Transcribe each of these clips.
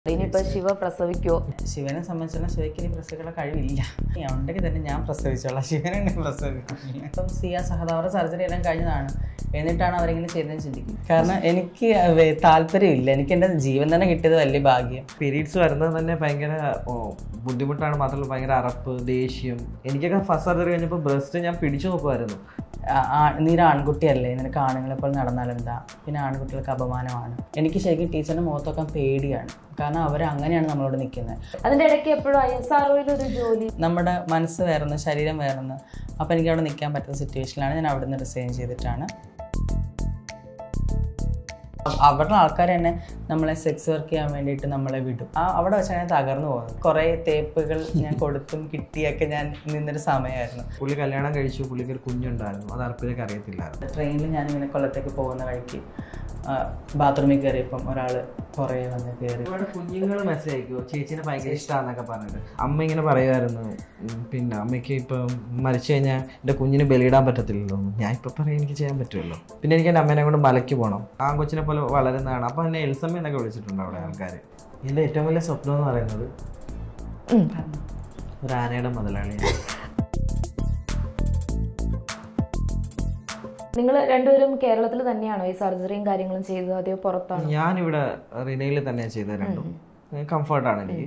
ഇനിയിപ്പോ ശിവ പ്രസവിക്കോ ശിവനെ സംബന്ധിച്ചിടത്തോളം ശിവയ്ക്ക് ഇനി പ്രസവിക്കാനുള്ള കഴിവില്ല ഉണ്ടെങ്കിൽ തന്നെ ഞാൻ പ്രസവിച്ചോളാം ശിവനെ പ്രസവിക്കില്ല ഇപ്പം സിയ സഹതാവറ സർജറി എല്ലാം കഴിഞ്ഞതാണ് എന്നിട്ടാണ് അവരെങ്ങനെ ചെയ്തതെന്ന് ചിന്തിക്കും കാരണം എനിക്ക് വേ- താല്പര്യമില്ല എനിക്ക് എൻ്റെ ജീവൻ തന്നെ കിട്ടിയത് വലിയ ഭാഗ്യം പീരീഡ്സ് വരുന്നത് തന്നെ ഭയങ്കര ഓ, ബുദ്ധിമുട്ടാണ് മാത്രമല്ല ഭയങ്കര അറപ്പ് ദേഷ്യം എനിക്കൊക്കെ ഫസ്റ്റ് സർജറി കഴിഞ്ഞപ്പോൾ ബ്രസ്റ്റ് ഞാൻ പിടിച്ചു നോക്കുമായിരുന്നു ആ- ആ- നീ ഒരു ആൺകുട്ടിയല്ലേ നിനക്ക് ആണുങ്ങളെ പോലെ നടന്നാലെന്താ പിന്നെ ആൺകുട്ടികൾക്ക് അപമാനമാണ് എനിക്ക് ശരിക്കും ടീച്ചറിൻ്റെ മുഖത്തൊക്കെ പേടിയാണ് കാരണം അവർ അങ്ങനെയാണ് നമ്മളോട് നിൽക്കുന്നത് അതിന്റെ ഇടയ്ക്ക് എപ്പോഴും ഐ എസ് ആർ ഒരു ജോലി നമ്മുടെ മനസ്സ് വേറൊന്ന് ശരീരം വേറൊന്ന് അപ്പോൾ എനിക്ക് അവിടെ നിൽക്കാൻ പറ്റുന്ന സിറ്റുവേഷനിലാണ് ഞാൻ അവിടെ നിന്ന് റിസൈൻ ചെയ്തിട്ടാണ് അ- അവരുടെ ആൾക്കാർ തന്നെ നമ്മളെ സെക്സ് വർക്ക് ചെയ്യാൻ വേണ്ടിയിട്ട് നമ്മളെ വിടും ആ അവിടെ വെച്ചാണ് ഞാൻ തകർന്നു പോകുന്നത് കുറേ തേപ്പുകൾ ഞാൻ കൊടുത്തും കിട്ടിയൊക്കെ ഞാൻ നിന്നൊരു സമയമായിരുന്നു പുള്ളി കല്യാണം കഴിച്ചു പുള്ളിക്ക് ഒരു കുഞ്ഞുണ്ടായിരുന്നു അത് അർപ്പിതയ്ക്ക് അറിയത്തില്ലായിരുന്നു ട്രെയിനിൽ ഞാൻ ഇങ്ങനെ കൊല്ലത്തേക്ക് പോകുന്ന വഴിക്ക് ബാത്റൂമിൽ കയറിയപ്പം ഒരാൾ കുറേ വന്ന് കയറി ഒരുപാട് കുഞ്ഞുങ്ങൾ മെസ്സേജ് അയക്കുമോ ചേച്ചീനെ ഭയങ്കര ഇഷ്ടമാണെന്നൊക്കെ പറഞ്ഞിട്ട് അമ്മ ഇങ്ങനെ പറയുമായിരുന്നു ഉം, പിന്നെ അമ്മയ്ക്ക് ഇപ്പം മരിച്ചു കഴിഞ്ഞാൽ എൻ്റെ കുഞ്ഞിന് ബലിയിടാൻ പറ്റത്തില്ലല്ലോ ഞാൻ ഇപ്പം പറയാം എനിക്ക് ചെയ്യാൻ പറ്റുമല്ലോ പിന്നെ എനിക്ക് എൻ്റെ അമ്മേനെ കൊണ്ട് മലയ്ക്ക് പോകണം ആ കൊച്ചിനെ പോലെ വളരുന്നതാണ് അപ്പം എന്നെ എൽസമ്മ എന്നൊക്കെ വിളിച്ചിട്ടുണ്ട് അവിടെ ആൾക്കാർ എൻ്റെ ഏറ്റവും വലിയ സ്വപ്നം എന്ന് പറയുന്നത് ഒരു ആനയുടെ മുതലാളിയാണ് നിങ്ങൾ രണ്ടുപേരും കേരളത്തിൽ തന്നെയാണോ ഈ സർജറിയും കാര്യങ്ങളും ചെയ്തത് അതെയോ പുറത്താണോ ഞാനിവിടെ റിനയിൽ തന്നെ ചെയ്ത രണ്ടും കംഫർട്ടാണ് എനിക്ക്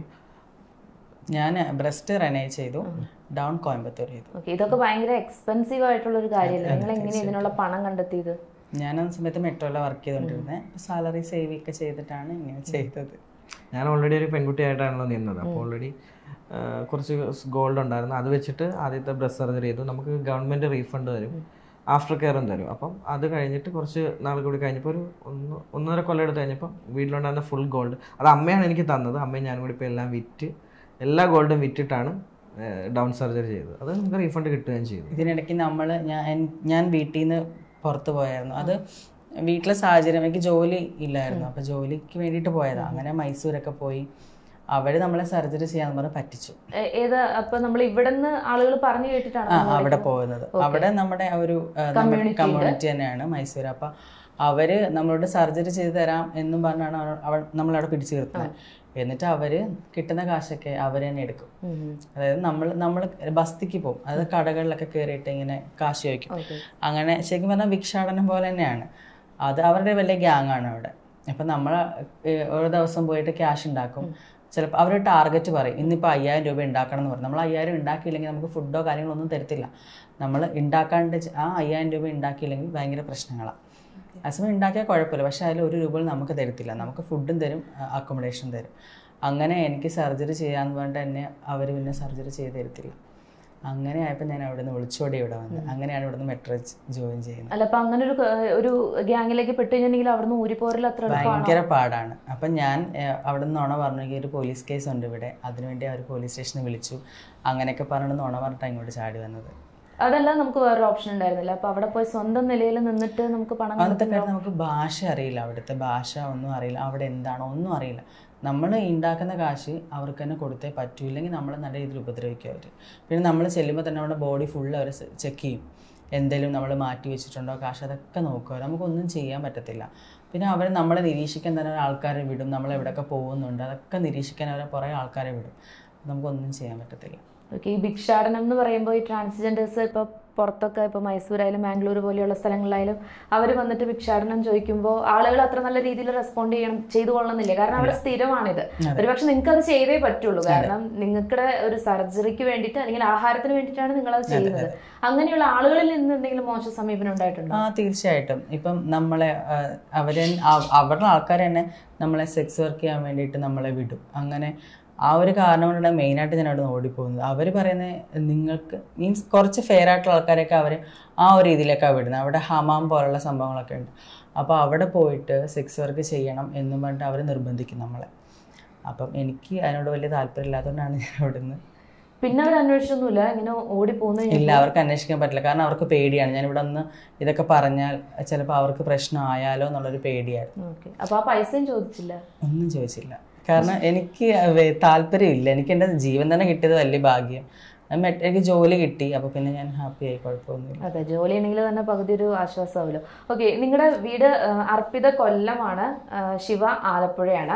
ഞാൻ ബ്രസ്റ്റ് റെനൈ ചെയ്തു ഡൗൺ കോയമ്പത്തൂർ ചെയ്തു ഓക്കെ ഇതൊക്കെ ഭയങ്കര എക്സ്പെൻസീവ് ആയിട്ടുള്ള ഒരു കാര്യമല്ല നിങ്ങൾ എങ്ങനെ ഇതിനുള്ള പണം കണ്ടെത്തിയത് ഞാൻ ആ സമയത്ത് മെട്രോയിലാണ് വർക്ക് ചെയ്തുകൊണ്ടിരുന്നത് സാലറി സേവ് ഒക്കെ ചെയ്തിട്ടാണ് ഇങ്ങനെ ചെയ്തത് ഞാൻ ഓൾറെഡി ഒരു പെൺകുട്ടിയായിട്ടാണല്ലോ നിന്നത് അപ്പോൾ ഓൾറെഡി കുറച്ച് ഗോൾഡ് ഉണ്ടായിരുന്നു അത് വെച്ചിട്ട് ആദ്യത്തെ ബ്രസ്റ്റ് സർജറി ചെയ്തു നമുക്ക് ഗവൺമെൻറ് റീഫണ്ട് തരും ആഫ്റ്റർ കെയറും തരും അപ്പം അത് കഴിഞ്ഞിട്ട് കുറച്ച് നാൾ കൂടി കഴിഞ്ഞപ്പോൾ ഒരു ഒന്ന് ഒന്നര കൊല്ലം എടുത്ത് കഴിഞ്ഞപ്പോൾ വീട്ടിലുണ്ടായിരുന്ന ഫുൾ ഗോൾഡ് അത് അമ്മയാണ് എനിക്ക് തന്നത് അമ്മയും ഞാനും കൂടി ഇപ്പോൾ എല്ലാം വിറ്റ് എല്ലാ ഗോൾഡും വിറ്റിട്ടാണ് ഡൗൺ സർജറി ചെയ്തത് അത് നമുക്ക് റീഫണ്ട് കിട്ടുകയും ചെയ്തു ഇതിനിടയ്ക്ക് നമ്മൾ ഞാൻ ഞാൻ വീട്ടിൽ നിന്ന് പുറത്ത് പോയായിരുന്നു അത് വീട്ടിലെ സാഹചര്യം എനിക്ക് ജോലി ഇല്ലായിരുന്നു അപ്പോൾ ജോലിക്ക് വേണ്ടിയിട്ട് പോയതാണ് അങ്ങനെ മൈസൂരൊക്കെ പോയി അവർ നമ്മളെ സർജറി ചെയ്യാന്ന് പറഞ്ഞ് പറ്റിച്ചു ഏ- ഏത് അപ്പൊ നമ്മൾ ഇവിടെ നിന്ന് ആളുകൾ പറഞ്ഞു കേട്ടിട്ടാണ് ആ അവിടെ പോകുന്നത് അവിടെ നമ്മുടെ ആ ഒരു കമ്മ്യൂണിറ്റി തന്നെയാണ് മൈസൂർ അപ്പം അവര് നമ്മളോട് സർജറി ചെയ്ത് തരാം എന്നും പറഞ്ഞാണ് അവ- അവൾ നമ്മളവിടെ പിടിച്ചു നിർത്തുന്നത് എന്നിട്ട് അവര് കിട്ടുന്ന കാശൊക്കെ അവർ തന്നെ എടുക്കും അതായത് നമ്മൾ നമ്മൾ ബസ്തിക്ക് പോകും അതായത് കടകളിലൊക്കെ കയറിയിട്ട് ഇങ്ങനെ കാശ് ചോദിക്കും ഓക്കെ അങ്ങനെ ശരിക്കും പറഞ്ഞാൽ ഭിക്ഷാടനം പോലെ തന്നെയാണ് അത് അവരുടെ വലിയ ഗ്യാങ് ആണ് അവിടെ അപ്പം നമ്മൾ ഓരോ ദിവസം പോയിട്ട് ക്യാഷ് ഉണ്ടാക്കും ചിലപ്പോൾ അവർ ടാർഗറ്റ് പറയും ഇന്നിപ്പോൾ അയ്യായിരം രൂപ ഉണ്ടാക്കണം എന്ന് പറയും നമ്മൾ അയ്യായിരം ഉണ്ടാക്കിയില്ലെങ്കിൽ നമുക്ക് ഫുഡോ കാര്യങ്ങളോ ഒന്നും തരത്തില്ല നമ്മൾ ഉണ്ടാക്കാണ്ട് ചെ- ആ അയ്യായിരം രൂപ ഉണ്ടാക്കിയില്ലെങ്കിൽ ഭയങ്കര പ്രശ്നങ്ങളാണ് അസമയം ഉണ്ടാക്കിയാൽ കുഴപ്പമില്ല പക്ഷേ അതിൽ ഒരു രൂപ പോലും നമുക്ക് തരത്തില്ല നമുക്ക് ഫുഡും തരും അക്കോമഡേഷൻ തരും അങ്ങനെ എനിക്ക് സർജറി ചെയ്യാന്ന് പറഞ്ഞിട്ട് തന്നെ അവർ പിന്നെ സർജറി ചെയ്ത് തരത്തില്ല അങ്ങനെ ആയപ്പോൾ ഞാൻ അവിടെ നിന്ന് ഒളിച്ചോടി ഇവിടെ വന്നത് അങ്ങനെയാണ് ഇവിടെ നിന്ന് മെട്രോ ജോയിൻ ചെയ്യുന്നത് അല്ല അപ്പൊ അങ്ങനെ ഒരു ക- ഒരു ഗ്യാങ്ങിലേക്ക് പെട്ട് കഴിഞ്ഞിട്ടുണ്ടെങ്കിൽ അവിടുന്ന് ഊരിപ്പോരൽ അത്ര എളുപ്പമാണോ? ഭയങ്കര പാടാണ് അപ്പം ഞാൻ ഏഹ്, അവിടെ നിന്ന് നുണ പറഞ്ഞു "ഈ ഒരു പോലീസ് കേസ് ഉണ്ട് ഇവിടെ അതിനുവേണ്ടി അവർ പോലീസ് സ്റ്റേഷനിൽ വിളിച്ചു അങ്ങനെയൊക്കെ പറഞ്ഞിട്ട് നുണ പറഞ്ഞിട്ടാണ് ഇങ്ങോട്ട് ചാടി വന്നത് അതല്ലാതെ നമുക്ക് വേറൊരു ഓപ്ഷൻ ഉണ്ടായിരുന്നില്ല അപ്പൊ അവിടെ പോയി സ്വന്തം നിലയിൽ നിന്നിട്ട് നമുക്ക് പണം അന്നത്തെ കാലത്ത് നമുക്ക് ഭാഷ അറിയില്ല അവിടുത്തെ ഭാഷ ഒന്നും അറിയില്ല അവിടെ എന്താണോ ഒന്നും അറിയില്ല നമ്മൾ ഉണ്ടാക്കുന്ന കാശ് അവർക്ക് തന്നെ കൊടുത്തേ പറ്റൂ ഇല്ലെങ്കിൽ നമ്മളെ നല്ല രീതിയിൽ ഉപദ്രവിക്കും അവർ പിന്നെ നമ്മൾ ചെല്ലുമ്പോൾ തന്നെ നമ്മുടെ ബോഡി ഫുൾ അവർ ചെക്ക് ചെയ്യും എന്തെങ്കിലും നമ്മൾ മാറ്റി വെച്ചിട്ടുണ്ടോ കാശ് അതൊക്കെ നോക്കുക നമുക്കൊന്നും ചെയ്യാൻ പറ്റത്തില്ല പിന്നെ അവർ നമ്മളെ നിരീക്ഷിക്കാൻ തന്നെ ആൾക്കാരെ വിടും നമ്മൾ എവിടെയൊക്കെ പോകുന്നുണ്ട് അതൊക്കെ നിരീക്ഷിക്കാൻ അവരെ കുറേ ആൾക്കാരെ വിടും നമുക്കൊന്നും ചെയ്യാൻ പറ്റത്തില്ല ഓക്കെ ഈ ഭിക്ഷാടനം എന്ന് പറയുമ്പോൾ ഈ ട്രാൻസ്ജെൻഡേഴ്സ് ഇപ്പോൾ പുറത്തൊക്കെ ഇപ്പോൾ മൈസൂരായാലും ബാംഗ്ലൂർ പോലെയുള്ള സ്ഥലങ്ങളിലായാലും അവർ വന്നിട്ട് ഭിക്ഷാടനം ചോദിക്കുമ്പോൾ ആളുകൾ അത്ര നല്ല രീതിയിൽ റെസ്പോണ്ട് ചെയ്യണം ചെയ്തു കൊള്ളണമെന്നില്ല കാരണം അവിടെ സ്ഥിരമാണിത് ഒരുപക്ഷെ നിങ്ങൾക്ക് അത് ചെയ്തേ പറ്റുള്ളൂ കാരണം നിങ്ങൾക്കുടെ ഒരു സർജറിക്ക് വേണ്ടിയിട്ട് അല്ലെങ്കിൽ ആഹാരത്തിന് വേണ്ടിയിട്ടാണ് നിങ്ങൾ അത് ചെയ്യുന്നത് അങ്ങനെയുള്ള ആളുകളിൽ നിന്ന് എന്തെങ്കിലും മോശം സമീപനം ഉണ്ടായിട്ടുണ്ടോ ആ തീർച്ചയായിട്ടും ഇപ്പം നമ്മളെ ആ, അവരെ അവ- അവരുടെ ആൾക്കാർ തന്നെ നമ്മളെ സെക്സ് വർക്ക് ചെയ്യാൻ വേണ്ടിയിട്ട് നമ്മളെ വിടും അങ്ങനെ ആ ഒരു കാരണം കൊണ്ടാണ് മെയിനായിട്ട് ഞാൻ അവിടെ നിന്ന് ഓടിപ്പോകുന്നത് അവർ പറയുന്നത് നിങ്ങൾക്ക് മീൻസ് കുറച്ച് ഫെയർ ആയിട്ടുള്ള ആൾക്കാരൊക്കെ അവർ ആ ഒരു രീതിയിലേക്കാണ് വിടുന്നത് അവിടെ ഹമാം പോലുള്ള സംഭവങ്ങളൊക്കെ ഉണ്ട് അപ്പോൾ അവിടെ പോയിട്ട് സെക്സ് വർക്ക് ചെയ്യണം എന്നും പറഞ്ഞിട്ട് അവർ നിർബന്ധിക്കും നമ്മളെ അപ്പം എനിക്ക് അതിനോട് വലിയ താല്പര്യമില്ലാത്തതുകൊണ്ടാണ് ഞാൻ അവിടെ നിന്ന് പിന്നെ അവർ അന്വേഷിച്ചൊന്നുമില്ല ഇങ്ങനെ ഓടിപ്പോകുന്ന ഇല്ല അവർക്ക് അന്വേഷിക്കാൻ പറ്റില്ല കാരണം അവർക്ക് പേടിയാണ് ഞാൻ ഇവിടെ ഒന്ന് ഇതൊക്കെ പറഞ്ഞാൽ ചിലപ്പോൾ അവർക്ക് പ്രശ്നമായാലോ എന്നുള്ളൊരു പേടിയായിരുന്നു ഓക്കെ അപ്പൊ ആ പൈസയും ചോദിച്ചില്ല ഒന്നും ചോദിച്ചില്ല കാരണം എനിക്ക് വേ- താല്പര്യമില്ല എനിക്ക് എൻ്റെ ജീവൻ തന്നെ കിട്ടിയത് വലിയ ഭാഗ്യം ഞാൻ മെ- എനിക്ക് ജോലി കിട്ടി അപ്പോൾ പിന്നെ ഞാൻ ഹാപ്പി ആയി കുഴപ്പമൊന്നുമില്ല അതെ ജോലി ഉണ്ടെങ്കിൽ തന്നെ പകുതി ഒരു ആശ്വാസമാവുമല്ലോ ഓക്കെ നിങ്ങളുടെ വീട് ആ, അർപ്പിത കൊല്ലമാണ് ആ, ശിവ ആലപ്പുഴയാണ്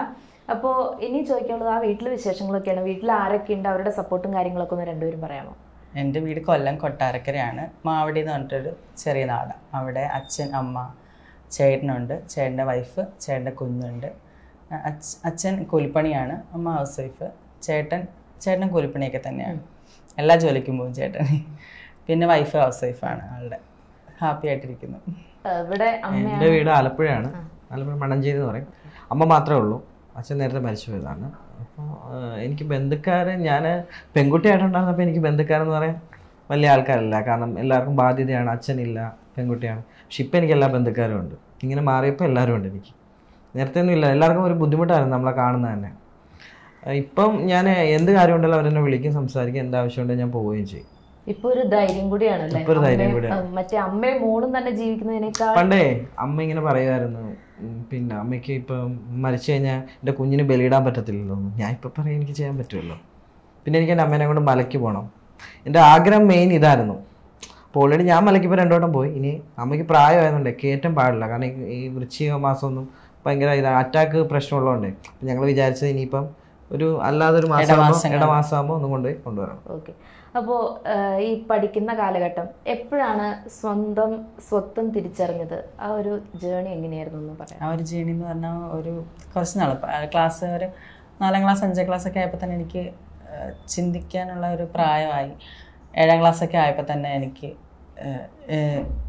അപ്പോൾ ഇനി ചോദിക്കാനുള്ളത് ആ വീട്ടിലെ വിശേഷങ്ങളൊക്കെയാണ് വീട്ടിൽ ആരൊക്കെ ഉണ്ട് അവരുടെ സപ്പോർട്ടും കാര്യങ്ങളൊക്കെ ഒന്ന് രണ്ടുപേരും പറയാമോ എൻ്റെ വീട് കൊല്ലം കൊട്ടാരക്കരയാണ് മാവടി എന്ന് പറഞ്ഞിട്ടൊരു ചെറിയ നാട് അവിടെ അച്ഛൻ അമ്മ ചേട്ടനുണ്ട് ചേട്ടൻ്റെ വൈഫ് ചേട്ടൻ്റെ കുഞ്ഞുണ്ട് അച്ഛ- അച്ഛൻ കൂലിപ്പണിയാണ് അമ്മ ഹൗസ് വൈഫ് ചേട്ടൻ ചേട്ടൻ കൂലിപ്പണിയൊക്കെ തന്നെയാണ് എല്ലാ ജോലിക്കും പോകും ചേട്ടൻ പിന്നെ വൈഫ് ഹൗസ് വൈഫാണ് ആളുടെ ഹാപ്പി ആയിട്ടിരിക്കുന്നു ഏഹ് ഇവിടെ അമ്മ എൻ്റെ വീട് ആലപ്പുഴയാണ് ആലപ്പുഴ മണഞ്ചേരി എന്ന് പറയും അമ്മ മാത്രമേ ഉള്ളൂ അച്ഛൻ നേരത്തെ മരിച്ചു പോയതാണ് അപ്പോൾ എനിക്ക് ബന്ധുക്കാർ ഞാൻ പെൺകുട്ടിയായിട്ടുണ്ടായിരുന്നപ്പോൾ എനിക്ക് ബന്ധുക്കാരെന്ന് പറയാൻ വലിയ ആൾക്കാരല്ല കാരണം എല്ലാവർക്കും ബാധ്യതയാണ് അച്ഛനില്ല പെൺകുട്ടിയാണ് പക്ഷെ ഇപ്പം എനിക്ക് എല്ലാ ബന്ധുക്കാരും ഉണ്ട് ഇങ്ങനെ മാറിയപ്പോൾ എല്ലാവരും ഉണ്ട് എനിക്ക് നേരത്തെ ഒന്നും ഇല്ല എല്ലാവർക്കും ഒരു ബുദ്ധിമുട്ടായിരുന്നു നമ്മളെ കാണുന്നത് തന്നെ ഏഹ് ഇപ്പം ഞാൻ എന്ത് കാര്യം ഉണ്ടെങ്കിലും അവരെന്നെ വിളിക്കും സംസാരിക്കും എന്ത് ആവശ്യമുണ്ടെങ്കിൽ ഞാൻ പോവുകയും ചെയ്യും ഇപ്പൊ ഒരു ധൈര്യം കൂടിയാണല്ലേ ഇപ്പൊ ഒരു ധൈര്യം അമ്മയും, കൂടിയാണ്. ഏഹ് മറ്റേ അമ്മയും മോളും തന്നെ ജീവിക്കുന്നതിനേക്കാൾ പണ്ടേ അമ്മ ഇങ്ങനെ പറയുമായിരുന്നു ഉം, പിന്നെ അമ്മയ്ക്ക് ഇപ്പം മരിച്ചു കഴിഞ്ഞാൽ എൻ്റെ കുഞ്ഞിന് ബലിയിടാൻ പറ്റത്തില്ലല്ലോ എന്ന്. ഞാൻ ഇപ്പം പറയാം എനിക്ക് ചെയ്യാൻ പറ്റുമല്ലോ പിന്നെ എനിക്ക് എൻ്റെ അമ്മേനെ കൊണ്ട് മലയ്ക്ക് പോകണം എൻ്റെ ആഗ്രഹം മെയിൻ ഇതായിരുന്നു അപ്പോൾ ഓൾറെഡി ഞാൻ മലയ്ക്ക് ഇപ്പോൾ രണ്ടോട്ടം പോയി ഇനി അമ്മയ്ക്ക് പ്രായമായതുകൊണ്ട് കയറ്റം പാടില്ല കാരണം ഈ- ഈ വൃശ്ചിക മാസമൊന്നും ഭയങ്കര ഇതാ അറ്റാക്ക് പ്രശ്നമുള്ളതുകൊണ്ട് അപ്പം ഞങ്ങൾ വിചാരിച്ചത് ഇനിയിപ്പം ഒരു അല്ലാതെ ഒരു മാസം ഇടമാസങ്ങൾ. ഇടമാസമാകുമ്പോൾ ഒന്നും കൊണ്ടുപോയി കൊണ്ടുവരണം ഓക്കെ അപ്പോൾ ഈ പഠിക്കുന്ന കാലഘട്ടം എപ്പോഴാണ് സ്വന്തം സ്വത്വം തിരിച്ചറിഞ്ഞത് ആ ഒരു ജേണി എങ്ങനെയായിരുന്നു എന്ന് പറയാം ആ ഒരു ജേണി എന്ന് പറഞ്ഞാൽ ഒരു കുറച്ച് നാൾ ക്ലാസ് ഒരു നാലാം ക്ലാസ് അഞ്ചാം ക്ലാസ് ഒക്കെ ആയപ്പോൾ തന്നെ എനിക്ക് ആ, ചിന്തിക്കാനുള്ള ഒരു പ്രായമായി ഏഴാം ക്ലാസ് ഒക്കെ ആയപ്പോൾ തന്നെ എനിക്ക് ആ, ഏ,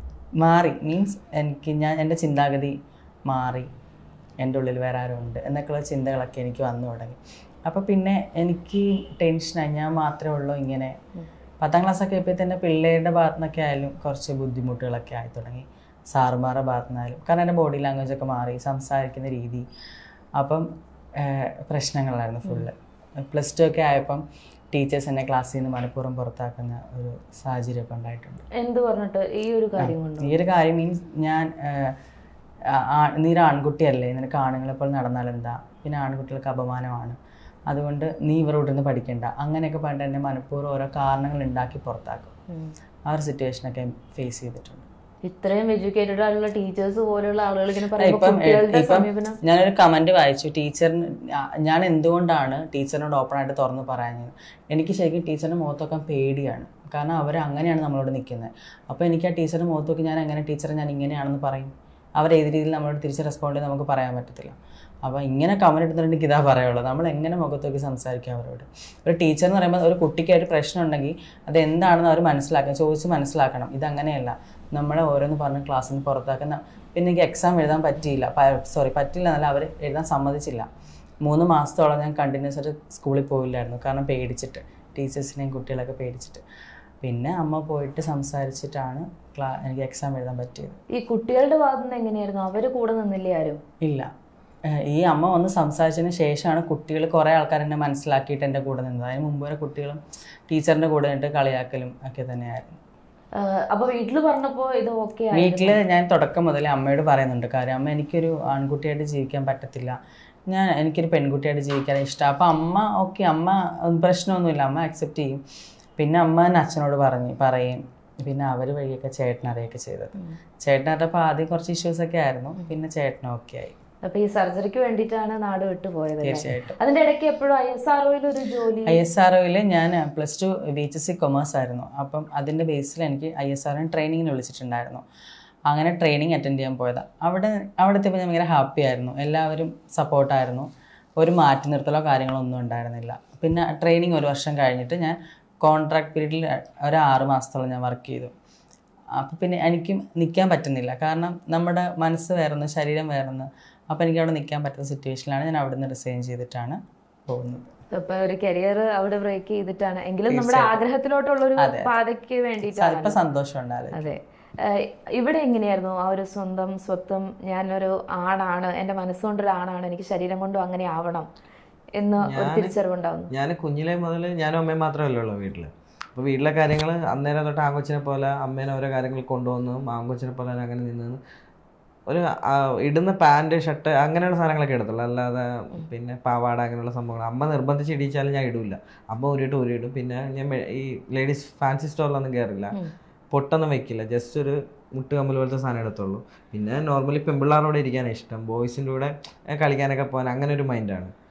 മാറി മീൻസ് എനിക്ക് ഞാൻ എൻ്റെ ചിന്താഗതി മാറി എൻ്റെ ഉള്ളിൽ വേറെ ആരും ഉണ്ട് എന്നൊക്കെയുള്ള ചിന്തകളൊക്കെ എനിക്ക് വന്നു തുടങ്ങി അപ്പോൾ പിന്നെ എനിക്ക് ടെൻഷനായി ഞാൻ മാത്രമേ ഉള്ളൂ ഇങ്ങനെ പത്താം ക്ലാസ് ഒക്കെ ആയപ്പോൾ തന്നെ പിള്ളേരുടെ ഭാഗത്തു നിന്നൊക്കെ ആയാലും കുറച്ച് ബുദ്ധിമുട്ടുകളൊക്കെ ആയി തുടങ്ങി സാറുമാരുടെ ഭാഗത്തു നിന്നായാലും കാരണം എൻ്റെ ബോഡി ലാംഗ്വേജ് ഒക്കെ മാറി സംസാരിക്കുന്ന രീതി അപ്പം ഏഹ്, പ്രശ്നങ്ങളായിരുന്നു ഫുള്ള് പ്ലസ് ടു ഒക്കെ ആയപ്പം ടീച്ചേഴ്സ് എന്നെ ക്ലാസ്സിൽ നിന്ന് മനഃപൂർവ്വം പുറത്താക്കുന്ന ഒരു സാഹചര്യമൊക്കെ ഉണ്ടായിട്ടുണ്ട് എന്ത് പറഞ്ഞിട്ട് ഈ ഒരു കാര്യം കൊണ്ട് ഈ ഒരു കാര്യം മീൻസ് ഞാൻ ഏഹ്, ആ- ആ- നീ ഒരു ആൺകുട്ടിയല്ലേ നിനക്ക് ആണുങ്ങളെ പോലെ നടന്നാൽ എന്താ പിന്നെ ആൺകുട്ടികൾക്ക് അപമാനമാണ് അതുകൊണ്ട് നീ ഇവരോട് നിന്ന് പഠിക്കണ്ട അങ്ങനെയൊക്കെ പറഞ്ഞിട്ട് എന്നെ മനഃപൂർവ്വം ഓരോ കാരണങ്ങൾ ഉണ്ടാക്കി പുറത്താക്കും ഉം. ആ ഒരു സിറ്റുവേഷനൊക്കെ ഫേസ് ചെയ്തിട്ടുണ്ട് ഇത്രയും എഡ്യൂക്കേറ്റഡ് ആയിട്ടുള്ള ടീച്ചേഴ്സ് പോലെയുള്ള ആളുകൾ ഇങ്ങനെ പറയുമ്പോൾ ഇപ്പം കുട്ടികളുടെ ഇപ്പം സമീപനം ഞാനൊരു കമന്റ് വായിച്ചു ടീച്ചറിന് ഞാൻ എന്തുകൊണ്ടാണ് ടീച്ചറിനോട് ഓപ്പൺ ആയിട്ട് തുറന്ന് പറയാഞ്ഞത് എനിക്ക് ശരിക്കും ടീച്ചറിന്റെ മുഖത്ത് നോക്കാൻ പേടിയാണ് കാരണം അവർ അങ്ങനെയാണ് നമ്മളോട് നിൽക്കുന്നത് അപ്പോൾ എനിക്ക് ആ ടീച്ചറിന്റെ മുഖത്ത് നോക്കി ഞാൻ എങ്ങനെ ടീച്ചറെ ഞാൻ ഇങ്ങനെയാണെന്ന് പറയും അവർ ഏത് രീതിയിൽ നമ്മളോട് തിരിച്ച് റെസ്പോണ്ട് ചെയ്ത് നമുക്ക് പറയാൻ പറ്റത്തില്ല അപ്പോൾ ഇങ്ങനെ കമന്റ് എടുത്തിട്ട് എനിക്ക് ഇതാ പറയുള്ളൂ നമ്മൾ എങ്ങനെ മുഖത്ത് നോക്കി സംസാരിക്കുക അവരോട് ഒരു ടീച്ചർ എന്ന് പറയുമ്പോൾ ഒരു കുട്ടിക്ക് ഒരു പ്രശ്നം ഉണ്ടെങ്കിൽ അത് എന്താണെന്ന് അവർ മനസ്സിലാക്കണം ചോദിച്ച് മനസ്സിലാക്കണം ഇതങ്ങനെയല്ല നമ്മളെ ഓരോന്ന് പറഞ്ഞ് ക്ലാസ്സിൽ നിന്ന് പുറത്താക്കുന്ന പിന്നെ എനിക്ക് എക്സാം എഴുതാൻ പറ്റിയില്ല സോറി പറ്റില്ല എന്നല്ല അവർ എഴുതാൻ സമ്മതിച്ചില്ല മൂന്ന് മാസത്തോളം ഞാൻ കണ്ടിന്യൂസ് ആയിട്ട് സ്കൂളിൽ പോയില്ലായിരുന്നു കാരണം പേടിച്ചിട്ട് ടീച്ചേഴ്സിനെയും കുട്ടികളൊക്കെ പേടിച്ചിട്ട് പിന്നെ അമ്മ പോയിട്ട് സംസാരിച്ചിട്ടാണ് ക്ലാ എനിക്ക് എക്സാം എഴുതാൻ പറ്റിയത് ഈ കുട്ടികളുടെ ഭാഗത്ത് നിന്ന് എങ്ങനെയായിരുന്നു അവര് കൂടെ നിന്നില്ലേ ആരും ഇല്ല ഏഹ് ഈ അമ്മ വന്ന് സംസാരിച്ചതിന് ശേഷമാണ് കുട്ടികൾ കുറേ ആൾക്കാർ എന്നെ മനസ്സിലാക്കിയിട്ട് എൻ്റെ കൂടെ നിന്നത് അതിന് മുമ്പ് വരെ കുട്ടികളും ടീച്ചറിൻ്റെ കൂടെ നിന്നിട്ട് കളിയാക്കലും ഒക്കെ തന്നെയായിരുന്നു ആഹ് അപ്പൊ വീട്ടില് പറഞ്ഞപ്പോ ഇത് ഓക്കെ വീട്ടിൽ ഞാൻ തുടക്കം മുതൽ അമ്മയോട് പറയുന്നുണ്ട് കാര്യം അമ്മ എനിക്കൊരു ആൺകുട്ടിയായിട്ട് ജീവിക്കാൻ പറ്റത്തില്ല ഞാൻ എനിക്കൊരു പെൺകുട്ടിയായിട്ട് ജീവിക്കാൻ ഇഷ്ടം അപ്പം അമ്മ ഓക്കെ അമ്മ ഒന്നും പ്രശ്നമൊന്നുമില്ല അമ്മ അക്സെപ്റ്റ് ചെയ്യും പിന്നെ അമ്മ തന്നെ അച്ഛനോട് പറഞ്ഞു പറയും പിന്നെ അവർ വഴിയൊക്കെ ചേട്ടനറിയൊക്കെ ചെയ്തത് ചേട്ടനറിയപ്പോൾ ആദ്യം കുറച്ച് ഇഷ്യൂസ് ഒക്കെ ആയിരുന്നു പിന്നെ ചേട്ടനും ഓക്കെ ആയി അപ്പൊ ഈ സർജറിക്ക് വേണ്ടിയിട്ടാണ് നാട് വിട്ടു പോയത് അല്ലേ? തീർച്ചയായിട്ടും അതിന്റെ ഇടയ്ക്ക് എപ്പോഴും ഐ എസ് ആർ ഒരു ജോലി ഐ എസ് ആർ ഞാൻ plus two B H C commerce ആയിരുന്നു അപ്പം അതിൻ്റെ ബേസിൽ എനിക്ക് ഐ എസ് ആർ ട്രെയിനിങ്ങിന് വിളിച്ചിട്ടുണ്ടായിരുന്നു അങ്ങനെ ട്രെയിനിങ് അറ്റൻഡ് ചെയ്യാൻ പോയതാണ് അവിടെ അവിടുത്തെ ഞാൻ ഭയങ്കര ഹാപ്പി ആയിരുന്നു എല്ലാവരും സപ്പോർട്ടായിരുന്നു ഒരു മാറ്റി നിർത്തലോ കാര്യങ്ങളോ ഒന്നും ഉണ്ടായിരുന്നില്ല പിന്നെ ട്രെയിനിങ് ഒരു വർഷം കഴിഞ്ഞിട്ട് ഞാൻ കോൺട്രാക്ട് പീരീഡിൽ ഒരു ആറ് മാസത്തോളം ഞാൻ വർക്ക് ചെയ്തു അപ്പം പിന്നെ എനിക്കും നിൽക്കാൻ പറ്റുന്നില്ല കാരണം നമ്മുടെ മനസ്സ് വേറൊന്ന് ശരീരം വേറൊന്ന് അപ്പോൾ എനിക്ക് അവിടെ നിൽക്കാൻ പറ്റുന്ന സിറ്റുവേഷനിലാണ് ഞാൻ അവിടെ നിന്ന് റിസൈൻ ചെയ്തിട്ടാണ് പോകുന്നത് അപ്പൊ ഒരു കരിയർ അവിടെ ബ്രേക്ക് ചെയ്തിട്ടാണ് എങ്കിലും നമ്മുടെ ആഗ്രഹത്തിലോട്ടുള്ള ഒരു പാതയ്ക്ക് വേണ്ടിയിട്ടാണ് ഇപ്പം സന്തോഷമുണ്ട് അത് അതെ ഏഹ് ഇവിടെ എങ്ങനെയായിരുന്നു ആ ഒരു സ്വന്തം സ്വത്വം ഞാനൊരു ആണാണ് എൻ്റെ മനസ്സുകൊണ്ടൊരു ആണാണ് എനിക്ക് ശരീരം കൊണ്ടും അങ്ങനെ ആവണം എന്ന് ഒരു തിരിച്ചറിവുണ്ടാവുന്നു ഞാൻ കുഞ്ഞിലെ മുതൽ ഞാനും അമ്മയും മാത്രമല്ലേ ഉള്ളൂ വീട്ടിൽ അപ്പോൾ വീട്ടിലെ കാര്യങ്ങൾ അന്നേരം തൊട്ട് ആങ്കൊച്ചിനെ പോലെ അമ്മേനെ ഓരോ കാര്യങ്ങൾ കൊണ്ടുവന്നു ആങ്കൊച്ചിനെ പോലെ തന്നെ അങ്ങനെ നിന്ന് ഒരു ആ, ഇടുന്ന പാൻറ് ഷർട്ട് അങ്ങനെയുള്ള സാധനങ്ങളൊക്കെ എടുത്തുള്ളൂ അല്ലാതെ പിന്നെ പാവാട അങ്ങനെയുള്ള സംഭവങ്ങൾ അമ്മ നിർബന്ധിച്ച് ഇടിച്ചാലും ഞാൻ ഇടില്ല അമ്മ ഊരിയിട്ട് ഊരിയിടും പിന്നെ ഞാൻ മെ- ഈ ലേഡീസ് ഫാൻസി സ്റ്റോറിലൊന്നും കയറില്ല പൊട്ടൊന്നും വെക്കില്ല ജസ്റ്റ് ഒരു മുട്ടുകമ്മൽ പോലത്തെ സാധനം എടുത്തുള്ളൂ പിന്നെ നോർമലി പെമ്പിള്ളാരോടെ ഇരിക്കാനാണ് ഇഷ്ടം ബോയ്സിൻ്റെ കൂടെ ഏ, കളിക്കാനൊക്കെ പോകാൻ അങ്ങനെ ഒരു മൈൻഡാണ്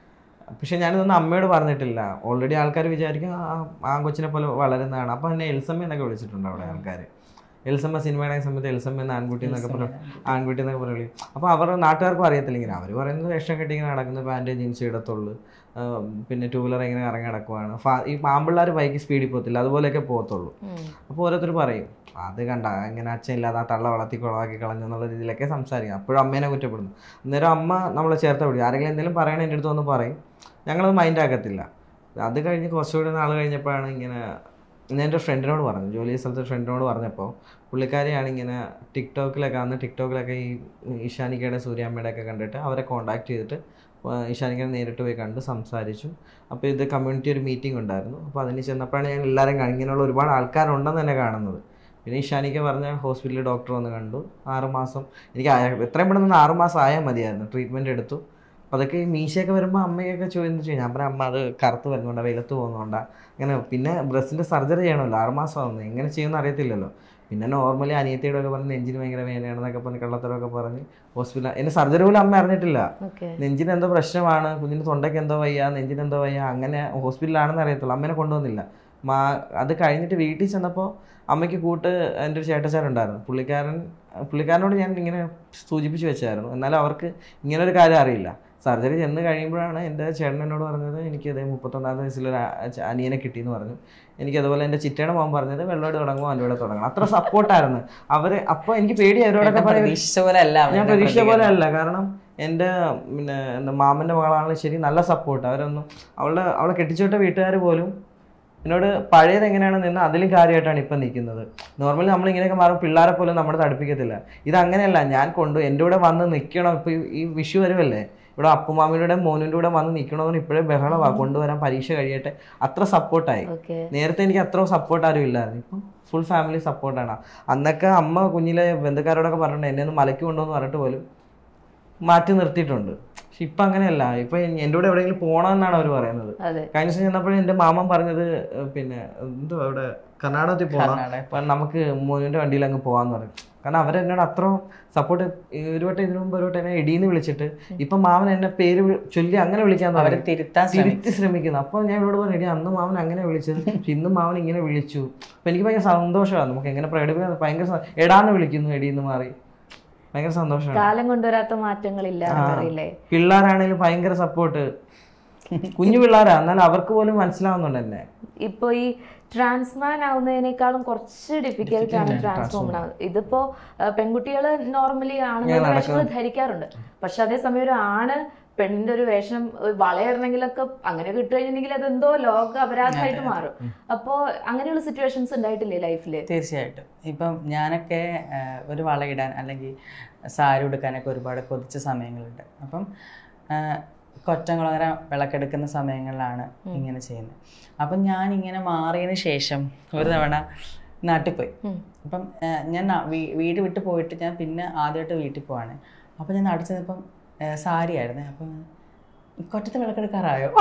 പക്ഷെ ഞാനിതൊന്നും അമ്മയോട് പറഞ്ഞിട്ടില്ല ഓൾറെഡി ആൾക്കാർ വിചാരിക്കും ആ ആ കൊച്ചിനെ പോലെ വളരുന്നതാണ് അപ്പോൾ എന്നെ എൽസമ്മ എന്നൊക്കെ വിളിച്ചിട്ടുണ്ട് അവിടെ ആൾക്കാർ എൽസമ്മ സിനിമയുടെ സമയത്ത് എൽസമ്മ എന്ന ആൺകുട്ടി എന്നൊക്കെ പറഞ്ഞു ആൺകുട്ടി എന്നൊക്കെ പറഞ്ഞു അപ്പോൾ അവർ നാട്ടുകാർക്കും അറിയത്തില്ല ഇങ്ങനെ അവർ പറയുന്നത് വേഷം കെട്ടി ഇങ്ങനെ നടക്കുന്നത് പാൻറ് ജീൻസ് ഇടത്തുള്ളൂ ആ, പിന്നെ ടൂ വീലർ ഇങ്ങനെ ഇറങ്ങി നടക്കുവാണ് ഫാ- ഈ ആമ്പിള്ളേർ ബൈക്ക് സ്പീഡിൽ പോകത്തില്ല അതുപോലെയൊക്കെ പോകത്തുള്ളൂ അപ്പോൾ ഓരോരുത്തർ പറയും അത് കണ്ട ഇങ്ങനെ അച്ഛൻ ഇല്ലാതെ ആ തള്ള വളർത്തി കുളവാക്കി കളഞ്ഞു എന്നുള്ള രീതിയിലൊക്കെ സംസാരിക്കും അപ്പോഴും അമ്മേനെ കുറ്റപ്പെടുന്നു അന്നേരം അമ്മ നമ്മളെ ചേർത്ത് പിടിക്കും ആരെങ്കിലും എന്തെങ്കിലും പറയണേ എൻ്റെ അടുത്ത് വന്ന് പറയും ഞങ്ങളത് മൈൻഡ് ആക്കത്തില്ല അത് കഴിഞ്ഞ് കുറച്ചുകൂടി നാൾ കഴിഞ്ഞപ്പോഴാണ് ഇങ്ങനെ ഞാൻ എൻ്റെ ഫ്രണ്ടിനോട് പറഞ്ഞു ജോലി ചെയ്ത സ്ഥലത്ത് ഫ്രണ്ടിനോട് പറഞ്ഞപ്പോൾ പുള്ളിക്കാരിയാണ് ഇങ്ങനെ ടിക്ടോക്കിലൊക്കെ അന്ന് ടിക്ടോക്കിലൊക്കെ ഈ ഇഷാനിക്കയുടെ സൂര്യാമ്മയുടെ ഒക്കെ കണ്ടിട്ട് അവരെ കോൺടാക്ട് ചെയ്തിട്ട് ഇഷാനിക്കനെ നേരിട്ട് പോയി കണ്ട് സംസാരിച്ചു അപ്പോൾ ഇത് കമ്മ്യൂണിറ്റി ഒരു മീറ്റിംഗ് ഉണ്ടായിരുന്നു അപ്പോൾ അതിന് ചെന്നപ്പോഴാണ് ഞാൻ എല്ലാവരും കാണും ഇങ്ങനെയുള്ള ഒരുപാട് ആൾക്കാരുണ്ടെന്ന് തന്നെ കാണുന്നത് പിന്നെ ഇഷാനിക്ക പറഞ്ഞ ഹോസ്പിറ്റലിൽ ഡോക്ടർ വന്ന് കണ്ടു ആറ് മാസം എനിക്ക് ആ- എത്രയും പെട്ടെന്ന് ആറ് മാസം ആയാൽ മതിയായിരുന്നു ട്രീറ്റ്മെൻറ്റ് എടുത്തു അപ്പോൾ അതൊക്കെ ഈ മീശയൊക്കെ വരുമ്പോൾ അമ്മയൊക്കെ ചോദിച്ചു ചെയ്യും ഞാൻ പറയാം അമ്മ അത് കറുത്ത് വരുന്നുണ്ടോ വെയിലത്ത് പോകുന്നുണ്ടോ അങ്ങനെ പിന്നെ ബ്രസ്റ്റിൻ്റെ സർജറി ചെയ്യണമല്ലോ ആറ് മാസം ആവുന്നത് എങ്ങനെ ചെയ്യുമെന്ന് അറിയത്തില്ലല്ലോ പിന്നെ നോർമലി അനിയത്തിയുടെ ഒക്കെ പറഞ്ഞ് നെഞ്ചിന് ഭയങ്കര വേദനയാണെന്നൊക്കെ പറഞ്ഞ് കള്ളത്തരമൊക്കെ പറഞ്ഞ് ഹോസ്പിറ്റൽ എന്നെ സർജറി പോലും അമ്മ അറിഞ്ഞിട്ടില്ല ഓക്കെ നെഞ്ചിന് എന്തോ പ്രശ്നമാണ് കുഞ്ഞിന് തൊണ്ടയ്ക്ക് എന്തോ വയ്യ നെഞ്ചിന് എന്തോ വയ്യ അങ്ങനെ ഹോസ്പിറ്റലിലാണെന്ന് അറിയത്തുള്ളൂ അമ്മേനെ കൊണ്ടുവന്നില്ല മാ അത് കഴിഞ്ഞിട്ട് വീട്ടിൽ ചെന്നപ്പോൾ അമ്മയ്ക്ക് കൂട്ട് എൻ്റെ ഒരു ചേട്ടച്ചാരുണ്ടായിരുന്നു പുള്ളിക്കാരൻ പുള്ളിക്കാരനോട് ഞാൻ ഇങ്ങനെ സൂചിപ്പിച്ച് വെച്ചായിരുന്നു എന്നാലും അവർക്ക് ഇങ്ങനെ ഒരു കാര്യം അറിയില്ല സർജറി ചെന്ന് കഴിയുമ്പോഴാണ് എൻ്റെ ചേട്ടൻ എന്നോട് പറഞ്ഞത് എനിക്കത് മുപ്പത്തൊന്നാമത്തെ വയസ്സിലൊരു ആ- ച- അനിയനെ കിട്ടിയെന്ന് പറഞ്ഞു എനിക്ക് അതുപോലെ എൻ്റെ ചിറ്റയുടെ മോൻ പറഞ്ഞത് വെള്ളോട് തുടങ്ങുമോ അല്ലോടെ തുടങ്ങണം അത്ര സപ്പോർട്ടായിരുന്നു അവർ അപ്പോൾ എനിക്ക് പേടി അവരോടൊക്കെ പറയാൻ പ്രതീക്ഷിച്ച പോലെ അല്ല ഞാൻ അവരുടെ പ്രതീക്ഷിച്ച പോലെ പ്രതികരണം. അല്ല കാരണം എൻ്റെ പിന്നെ എന്താ മാമൻ്റെ മകളാണെങ്കിലും ശരി നല്ല സപ്പോർട്ട് അവരൊന്നും അവളുടെ അവളെ കെട്ടിച്ചുവിട്ട വീട്ടുകാർ പോലും എന്നോട് പഴയത് എങ്ങനെയാണ് നിന്ന് അതിലും കാര്യമായിട്ടാണ് ഇപ്പം നിൽക്കുന്നത് നോർമലി നമ്മൾ ഇങ്ങനെയൊക്കെ മാറും പിള്ളേരെ പോലും നമ്മുടെ അടുപ്പിക്കത്തില്ല ഇത് അങ്ങനെയല്ല ഞാൻ കൊണ്ടു എൻ്റെ കൂടെ വന്ന് നിൽക്കണം ഇപ്പം ഈ- ഈ വിഷു വരുമല്ലേ ഇവിടെ അപ്പുമാമിയുടെ മോനിൻ്റെ കൂടെ വന്ന് നിൽക്കണമെന്ന് ഇപ്പോഴേ ബഹളമാണ് കൊണ്ടുവരാൻ പരീക്ഷ കഴിയട്ടെ അത്ര സപ്പോർട്ടായി ഓക്കെ നേരത്തെ എനിക്ക് അത്ര സപ്പോർട്ട് ആരും ഇല്ലായിരുന്നു ഇപ്പം ഫുൾ ഫാമിലി സപ്പോർട്ടാണ് അന്നൊക്കെ അമ്മ കുഞ്ഞിലെ ബന്ധുക്കാരോടൊക്കെ പറഞ്ഞിട്ടുണ്ട് എന്നെ ഒന്ന് മലയ്ക്ക് കൊണ്ടുവന്ന് പറഞ്ഞിട്ട് പോലും മാറ്റി നിർത്തിയിട്ടുണ്ട് പക്ഷെ ഇപ്പം അങ്ങനെയല്ല ഇപ്പം എൻ്റെ കൂടെ എവിടെയെങ്കിലും പോകണമെന്നാണ് അവർ പറയുന്നത് അതെ കഴിഞ്ഞ ദിവസം ചെന്നപ്പോഴും എൻ്റെ മാമൻ പറഞ്ഞത് ഏഹ്, പിന്നെ എന്തോ അവിടെ കർണാടകത്തിൽ പോകണം കർണാടക. അപ്പം നമുക്ക് മോനിൻ്റെ വണ്ടിയിൽ അങ്ങ് പോകാമെന്ന് പറയും കാരണം അവരെന്നോട് അത്ര സപ്പോർട്ട് ഒരു വട്ടം ഇതിനു മുമ്പ് ഒരു വട്ടം എന്നെ ഇടീന്ന് വിളിച്ചിട്ട് ഇപ്പം മാമൻ എന്നെ പേര് വി- ചൊല്ലി അങ്ങനെ വിളിക്കാൻ അവരെ തുടങ്ങി. തിരുത്താൻ ശ്രമിക്കും തിരുത്തി ശ്രമിക്കുന്നു അപ്പോൾ ഞാൻ ഇവരോട് പറഞ്ഞു "എടി, അന്ന് മാമൻ അങ്ങനെ വിളിച്ചത് പക്ഷെ ഇന്നും മാമൻ ഇങ്ങനെ വിളിച്ചു അപ്പം എനിക്ക് ഭയങ്കര സന്തോഷമാണ് നമുക്ക് എങ്ങനെ പ്രകടിപ്പിക്കാൻ ഭയങ്കര സ- എടാന്ന് വിളിക്കുന്നു എടീന്ന് മാറി ഭയങ്കര സന്തോഷമാണ് കാലം കൊണ്ടുവരാത്ത മാറ്റങ്ങളില്ല അറിയില്ലേ പിള്ളേരാണെങ്കിലും ഭയങ്കര സപ്പോർട്ട് കുഞ്ഞു പിള്ളേരാ എന്നാൽ അവർക്ക് പോലും മനസ്സിലാവുന്നുണ്ട് എന്നെ ഇപ്പൊ ഈ ട്രാൻസ്മാൻ ആവുന്നതിനേക്കാളും കുറച്ച് ഡിഫിക്കൽട്ട് ആണ് ട്രാൻസ്ഫോമൺ ആവുന്നത് ഇതിപ്പോ പെൺകുട്ടികൾ നോർമലി ആണുങ്ങളുടെ വേഷങ്ങൾ ധരിക്കാറുണ്ട് പക്ഷെ അതേസമയം ഒരു ആണ് പെണ്ണിന്റെ ഒരു വേഷം ഒരു വളയിടണമെങ്കിലൊക്കെ അങ്ങനെ കിട്ടു കഴിഞ്ഞിട്ടുണ്ടെങ്കിൽ അതെന്തോ ലോക അപരാധമായിട്ട് മാറും അപ്പോ അങ്ങനെയുള്ള സിറ്റുവേഷൻസ് ഉണ്ടായിട്ടില്ലേ ലൈഫില് തീർച്ചയായിട്ടും ഇപ്പം ഞാനൊക്കെ ആ, ഒരു വളയിടാൻ അല്ലെങ്കിൽ സാരി ഉടുക്കാനൊക്കെ ഒരുപാട് കൊതിച്ച സമയങ്ങളുണ്ട് അപ്പം ആ, കൊറ്റംകുളങ്ങര വിളക്കെടുക്കുന്ന സമയങ്ങളിലാണ് ഇങ്ങനെ ചെയ്യുന്നത് അപ്പം ഞാൻ ഇങ്ങനെ മാറിയതിന് ശേഷം ഒരു തവണ നാട്ടിൽ പോയി അപ്പം ആ, ഞാൻ നാ- വീ- വീട് വിട്ട് പോയിട്ട് ഞാൻ പിന്നെ ആദ്യമായിട്ട് വീട്ടിൽ പോവാണ് അപ്പം ഞാൻ നാട്ടിൽ ചെന്നപ്പം ആ, സാരി ആയിരുന്നു അപ്പം കൊറ്റത്ത് വിളക്കെടുക്കാറായോ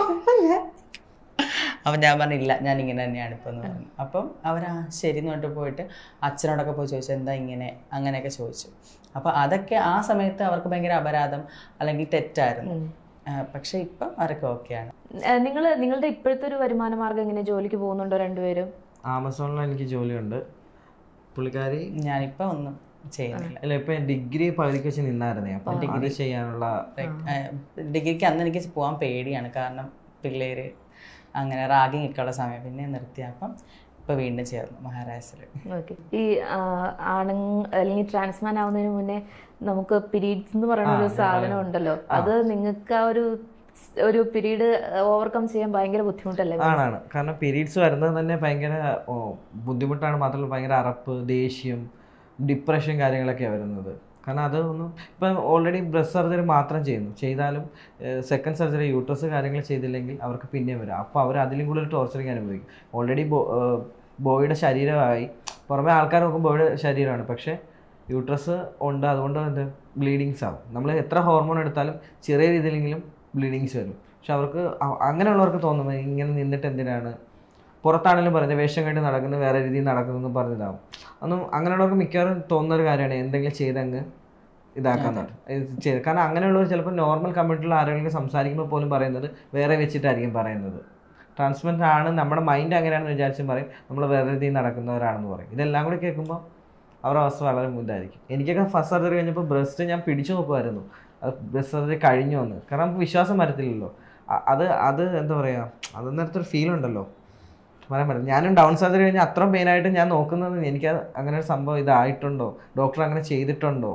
അപ്പം ഞാൻ പറഞ്ഞില്ല ഞാൻ ഇങ്ങനെ തന്നെയാണ് ഇപ്പം എന്ന് പറഞ്ഞു അപ്പം അവർ ആ ശരി എന്ന് പറഞ്ഞിട്ട് പോയിട്ട് അച്ഛനോടൊക്കെ പോയി ചോദിച്ചു എന്താ ഇങ്ങനെ അങ്ങനെയൊക്കെ ചോദിച്ചു അപ്പം അതൊക്കെ ആ സമയത്ത് അവർക്ക് ഭയങ്കര അപരാധം അല്ലെങ്കിൽ തെറ്റായിരുന്നു ആ, പക്ഷെ ഇപ്പം അവരൊക്കെ ഓക്കെയാണ് നിങ്ങൾ നിങ്ങളുടെ ഇപ്പോഴത്തെ ഒരു വരുമാന മാർഗം എങ്ങനെ ജോലിക്ക് പോകുന്നുണ്ടോ രണ്ടുപേരും ആമസോണിൽ എനിക്ക് ജോലിയുണ്ട് പുള്ളിക്കാരി ഞാനിപ്പോൾ ഒന്നും ചെയ്യുന്നില്ല അല്ല ഇപ്പൊ ഡിഗ്രി പകുതിക്ക് വെച്ച് നിന്നായിരുന്നേ അപ്പൊ അത് ചെയ്യാനുള്ള ഡിഗ്രിക്ക് അന്ന് എനിക്ക് പോകാൻ പേടിയാണ് കാരണം പിള്ളേര് അങ്ങനെ റാഗിങ് ഒക്കെ ഉള്ള സമയം പിന്നെ നിർത്തി അപ്പം ഇപ്പൊ വീണ്ടും ചേർന്നു മഹാരാഷ്ട്രയിൽ ഓക്കെ ഈ ആണ് അല്ലെങ്കിൽ ട്രാൻസ്മാൻ ആവുന്നതിന് മുന്നേ നമുക്ക് പീരീഡ്സ് എന്ന് പറയുന്ന ഒരു സാധനം ഉണ്ടല്ലോ അത് നിങ്ങൾക്ക് ആ ഒരു ഒരു പീരീഡ് ഓവർകം ചെയ്യാൻ ഭയങ്കര ബുദ്ധിമുട്ടല്ലേ ആണാണ് കാരണം പീരീഡ്സ് വരുന്നത് തന്നെ ഭയങ്കര ഓ, ബുദ്ധിമുട്ടാണ് മാത്രമല്ല ഭയങ്കര അറപ്പ് ദേഷ്യം ഡിപ്രഷൻ കാര്യങ്ങളൊക്കെയാണ് വരുന്നത് കാരണം അത് ഒന്നും ഇപ്പം ഓൾറെഡി ബ്രസ്റ്റ് സർജറി മാത്രം ചെയ്യുന്നു ചെയ്താലും സെക്കൻഡ് സർജറി യൂട്രസ് കാര്യങ്ങൾ ചെയ്തില്ലെങ്കിൽ അവർക്ക് പിന്നെയും വരും അപ്പോൾ അവർ അതിലും കൂടുതൽ ടോർച്ചറിങ് അനുഭവിക്കും ഓൾറെഡി ബോയുടെ ശരീരമായി പുറമെ ആൾക്കാർ നോക്കുമ്പോൾ ബോയുടെ ശരീരമാണ് പക്ഷേ യൂട്രസ് ഉണ്ട് അതുകൊണ്ട് എന്ത് ബ്ലീഡിങ്സ് ആവും നമ്മൾ എത്ര ഹോർമോൺ എടുത്താലും ചെറിയ രീതിയിലെങ്കിലും ബ്ലീഡിങ്സ് വരും പക്ഷെ അവർക്ക് അ- അങ്ങനെയുള്ളവർക്ക് തോന്നും ഇങ്ങനെ നിന്നിട്ട് എന്തിനാണ് പുറത്താണെങ്കിലും പറഞ്ഞത് വേഷം കെട്ടി നടക്കുന്നത് വേറെ രീതിയിൽ നടക്കുന്നതെന്ന് പറഞ്ഞിതാവും ഒന്നും അങ്ങനെയുള്ളവർക്ക് മിക്കവാറും തോന്നുന്ന ഒരു കാര്യമാണ് എന്തെങ്കിലും ചെയ്തങ്ങ് ഇതാക്കാൻ ചെയ്ത് കാരണം അങ്ങനെയുള്ളവർ ചിലപ്പോൾ നോർമൽ കമ്മ്യൂണിറ്റിയിൽ ആരെങ്കിലും സംസാരിക്കുമ്പോൾ പോലും പറയുന്നത് വേറെ വെച്ചിട്ടായിരിക്കും പറയുന്നത് ട്രാൻസ്മെന്റ് ആണ് നമ്മുടെ മൈൻഡ് അങ്ങനെയാണെന്ന് വിചാരിച്ചും പറയും നമ്മൾ വേറെ രീതിയിൽ നടക്കുന്നവരാണെന്ന് പറയും ഇതെല്ലാം കൂടി കേൾക്കുമ്പോൾ അവരുടെ അവസ്ഥ വളരെ ഇതായിരിക്കും എനിക്കൊക്കെ ഫസ്റ്റ് സർജറി കഴിഞ്ഞപ്പോൾ ബ്രസ്റ്റ് ഞാൻ പിടിച്ചു നോക്കുമായിരുന്നു ബ്രസ്റ്റ് സർജറി കഴിഞ്ഞു വന്ന് കാരണം നമുക്ക് വിശ്വാസം വരത്തില്ലല്ലോ അ- അത് അത് എന്താ പറയുക അത് നേരത്തെ ഒരു ഫീൽ ഉണ്ടല്ലോ പറയാൻ പറ്റില്ല ഞാനും ഡൗൺ സർജറി കഴിഞ്ഞാൽ അത്രയും പെയിനായിട്ട് ഞാൻ നോക്കുന്നത് എനിക്ക് അങ്ങനെ ഒരു സംഭവം ഇതായിട്ടുണ്ടോ ഡോക്ടർ അങ്ങനെ ചെയ്തിട്ടുണ്ടോ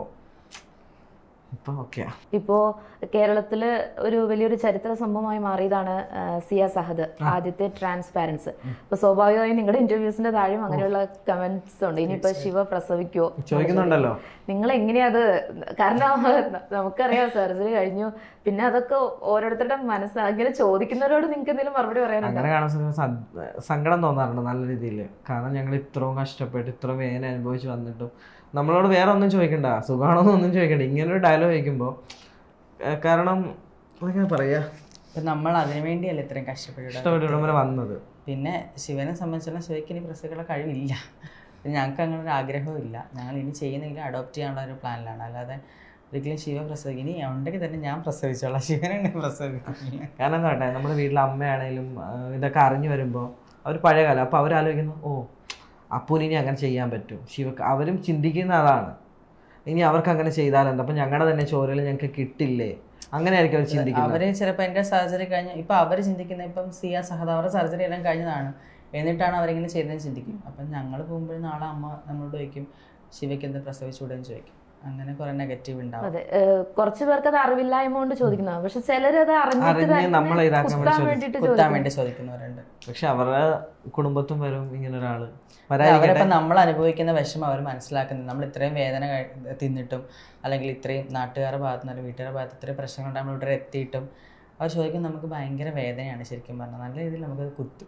ഇപ്പം ഓക്കെയാ ഇപ്പോ കേരളത്തില് ഒരു വലിയൊരു ചരിത്ര സംഭവമായി മാറിയതാണ് ആ, സിയ സഹദ് ആദ്യത്തെ ട്രാൻസ്പാരൻസ് അപ്പൊ സ്വാഭാവികമായും നിങ്ങളുടെ ഇന്റർവ്യൂസിന്റെ താഴെയും അങ്ങനെയുള്ള കമന്റ്സ് ഉണ്ട് ഇനിയിപ്പോ ശിവ പ്രസവിക്കോ ചോദിക്കുന്നുണ്ടല്ലോ നിങ്ങൾ എങ്ങനെയാ അത് കാരണം നമുക്കറിയാം സർജറി കഴിഞ്ഞു പിന്നെ അതൊക്കെ ഓരോരുത്തരുടെ മനസ്സ് അങ്ങനെ ചോദിക്കുന്നവരോട് നിങ്ങൾക്ക് എന്തെങ്കിലും മറുപടി പറയാനുണ്ടോ അങ്ങനെ കാണുന്ന സമയത്ത് സ- സങ്കടം തോന്നാറുണ്ട് നല്ല രീതിയിൽ കാരണം ഞങ്ങൾ ഇത്രയും കഷ്ടപ്പെട്ട് ഇത്രയും വേദന അനുഭവിച്ച് വന്നിട്ടും നമ്മളോട് വേറെ ഒന്നും ചോദിക്കണ്ട സുഖമാണോന്ന് ഒന്നും ചോദിക്കണ്ട ഇങ്ങനെ ഒരു ഡയലോഗ് ചോദിക്കുമ്പോൾ കാരണം എങ്ങനെ പറയാ ഇപ്പം നമ്മൾ അതിനു വേണ്ടിയല്ല ഇത്രയും കഷ്ടപ്പെട്ടിട്ട് ഇഷ്ടപ്പെട്ട് ഇവിടം വരെ വന്നത് പിന്നെ ശിവനെ സംബന്ധിച്ചിടത്തോളം ശിവയ്ക്ക് ഇനി പ്രസവിക്കാനുള്ള കഴിവില്ല പിന്നെ ഞങ്ങൾക്ക് അങ്ങനെ ഒരു ആഗ്രഹവും ഇല്ല ഞങ്ങൾ ഇനി ചെയ്യുന്നെങ്കിൽ അഡോപ്റ്റ് ചെയ്യാനുള്ള ഒരു പ്ലാനിലാണ് അല്ലാതെ ഒരിക്കലും ശിവ പ്രസവിക്കും ഇനി ഉണ്ടെങ്കിൽ തന്നെ ഞാൻ പ്രസവിച്ചോളാം ശിവനെ പ്രസവിക്കില്ല കാരണം എന്താ കേട്ടെ നമ്മുടെ വീട്ടിലെ അമ്മയാണേലും ആ, ഇതൊക്കെ അറിഞ്ഞു വരുമ്പോൾ അവർ പഴയ കാലം അപ്പോൾ അവരാലോചിക്കുന്നു ഓ അപ്പൂന് ഇനി അങ്ങനെ ചെയ്യാൻ പറ്റും ശിവ അവരും ചിന്തിക്കുന്ന അതാണ് ഇനി അവർക്ക് അങ്ങനെ ചെയ്താലെന്താ അപ്പം ഞങ്ങളുടെ തന്നെ ചോരയിൽ ഞങ്ങൾക്ക് കിട്ടില്ലേ അങ്ങനെ ആയിരിക്കും അവർ ചിന്തിക്കുന്നത് അവര് ചിലപ്പോൾ എൻ്റെ സർജറി കഴിഞ്ഞ ഇപ്പം അവർ ചിന്തിക്കുന്ന ഇപ്പം സിയ സഹദ അവരുടെ സർജറി എല്ലാം കഴിഞ്ഞതാണ് എന്നിട്ടാണ് അവരിങ്ങനെ ചെയ്തതെന്ന് ചിന്തിക്കും അപ്പം ഞങ്ങൾ പോകുമ്പോൾ നാളെ അമ്മ നമ്മളോട് ചോദിക്കും ശിവയ്ക്ക് എന്ത് പ്രസവിച്ചുകൂടെന്ന് ചോദിക്കും അങ്ങനെ കുറെ നെഗറ്റീവ് ഉണ്ടാവും അതെ ഏഹ് കുറച്ച് പേർക്ക് അത് അറിവില്ലായ്മ കൊണ്ട് ചോദിക്കുന്നതാണ് പക്ഷെ ചിലര് അത് അറിഞ്ഞിട്ട് അറിഞ്ഞ് തന്നെ നമ്മളെ ഇതാക്കാൻ കുത്താൻ വേണ്ടി വേണ്ടിട്ട് കുത്താൻ വേണ്ടി ചോദിക്കുന്നവരുണ്ട് പക്ഷെ അവരുടെ കുടുംബത്തും വരും ഇങ്ങനെ ഒരാള് അവരിപ്പോ വരാതിരിക്കട്ടെ നമ്മൾ അനുഭവിക്കുന്ന വിഷമം അവർ മനസ്സിലാക്കുന്നത് നമ്മൾ ഇത്രയും വേദന കഴി- തിന്നിട്ടും അല്ലെങ്കിൽ ഇത്രയും നാട്ടുകാരുടെ ഭാഗത്ത് നിന്ന് വീട്ടുകാരുടെ ഭാഗത്ത് ഇത്രയും പ്രശ്നങ്ങൾ നമ്മൾ ഇവിടെ എത്തിയിട്ടും അവർ ചോദിക്കും നമുക്ക് ഭയങ്കര വേദനയാണ് ശരിക്കും പറഞ്ഞാൽ നല്ല രീതിയിൽ നമുക്ക് കുത്തും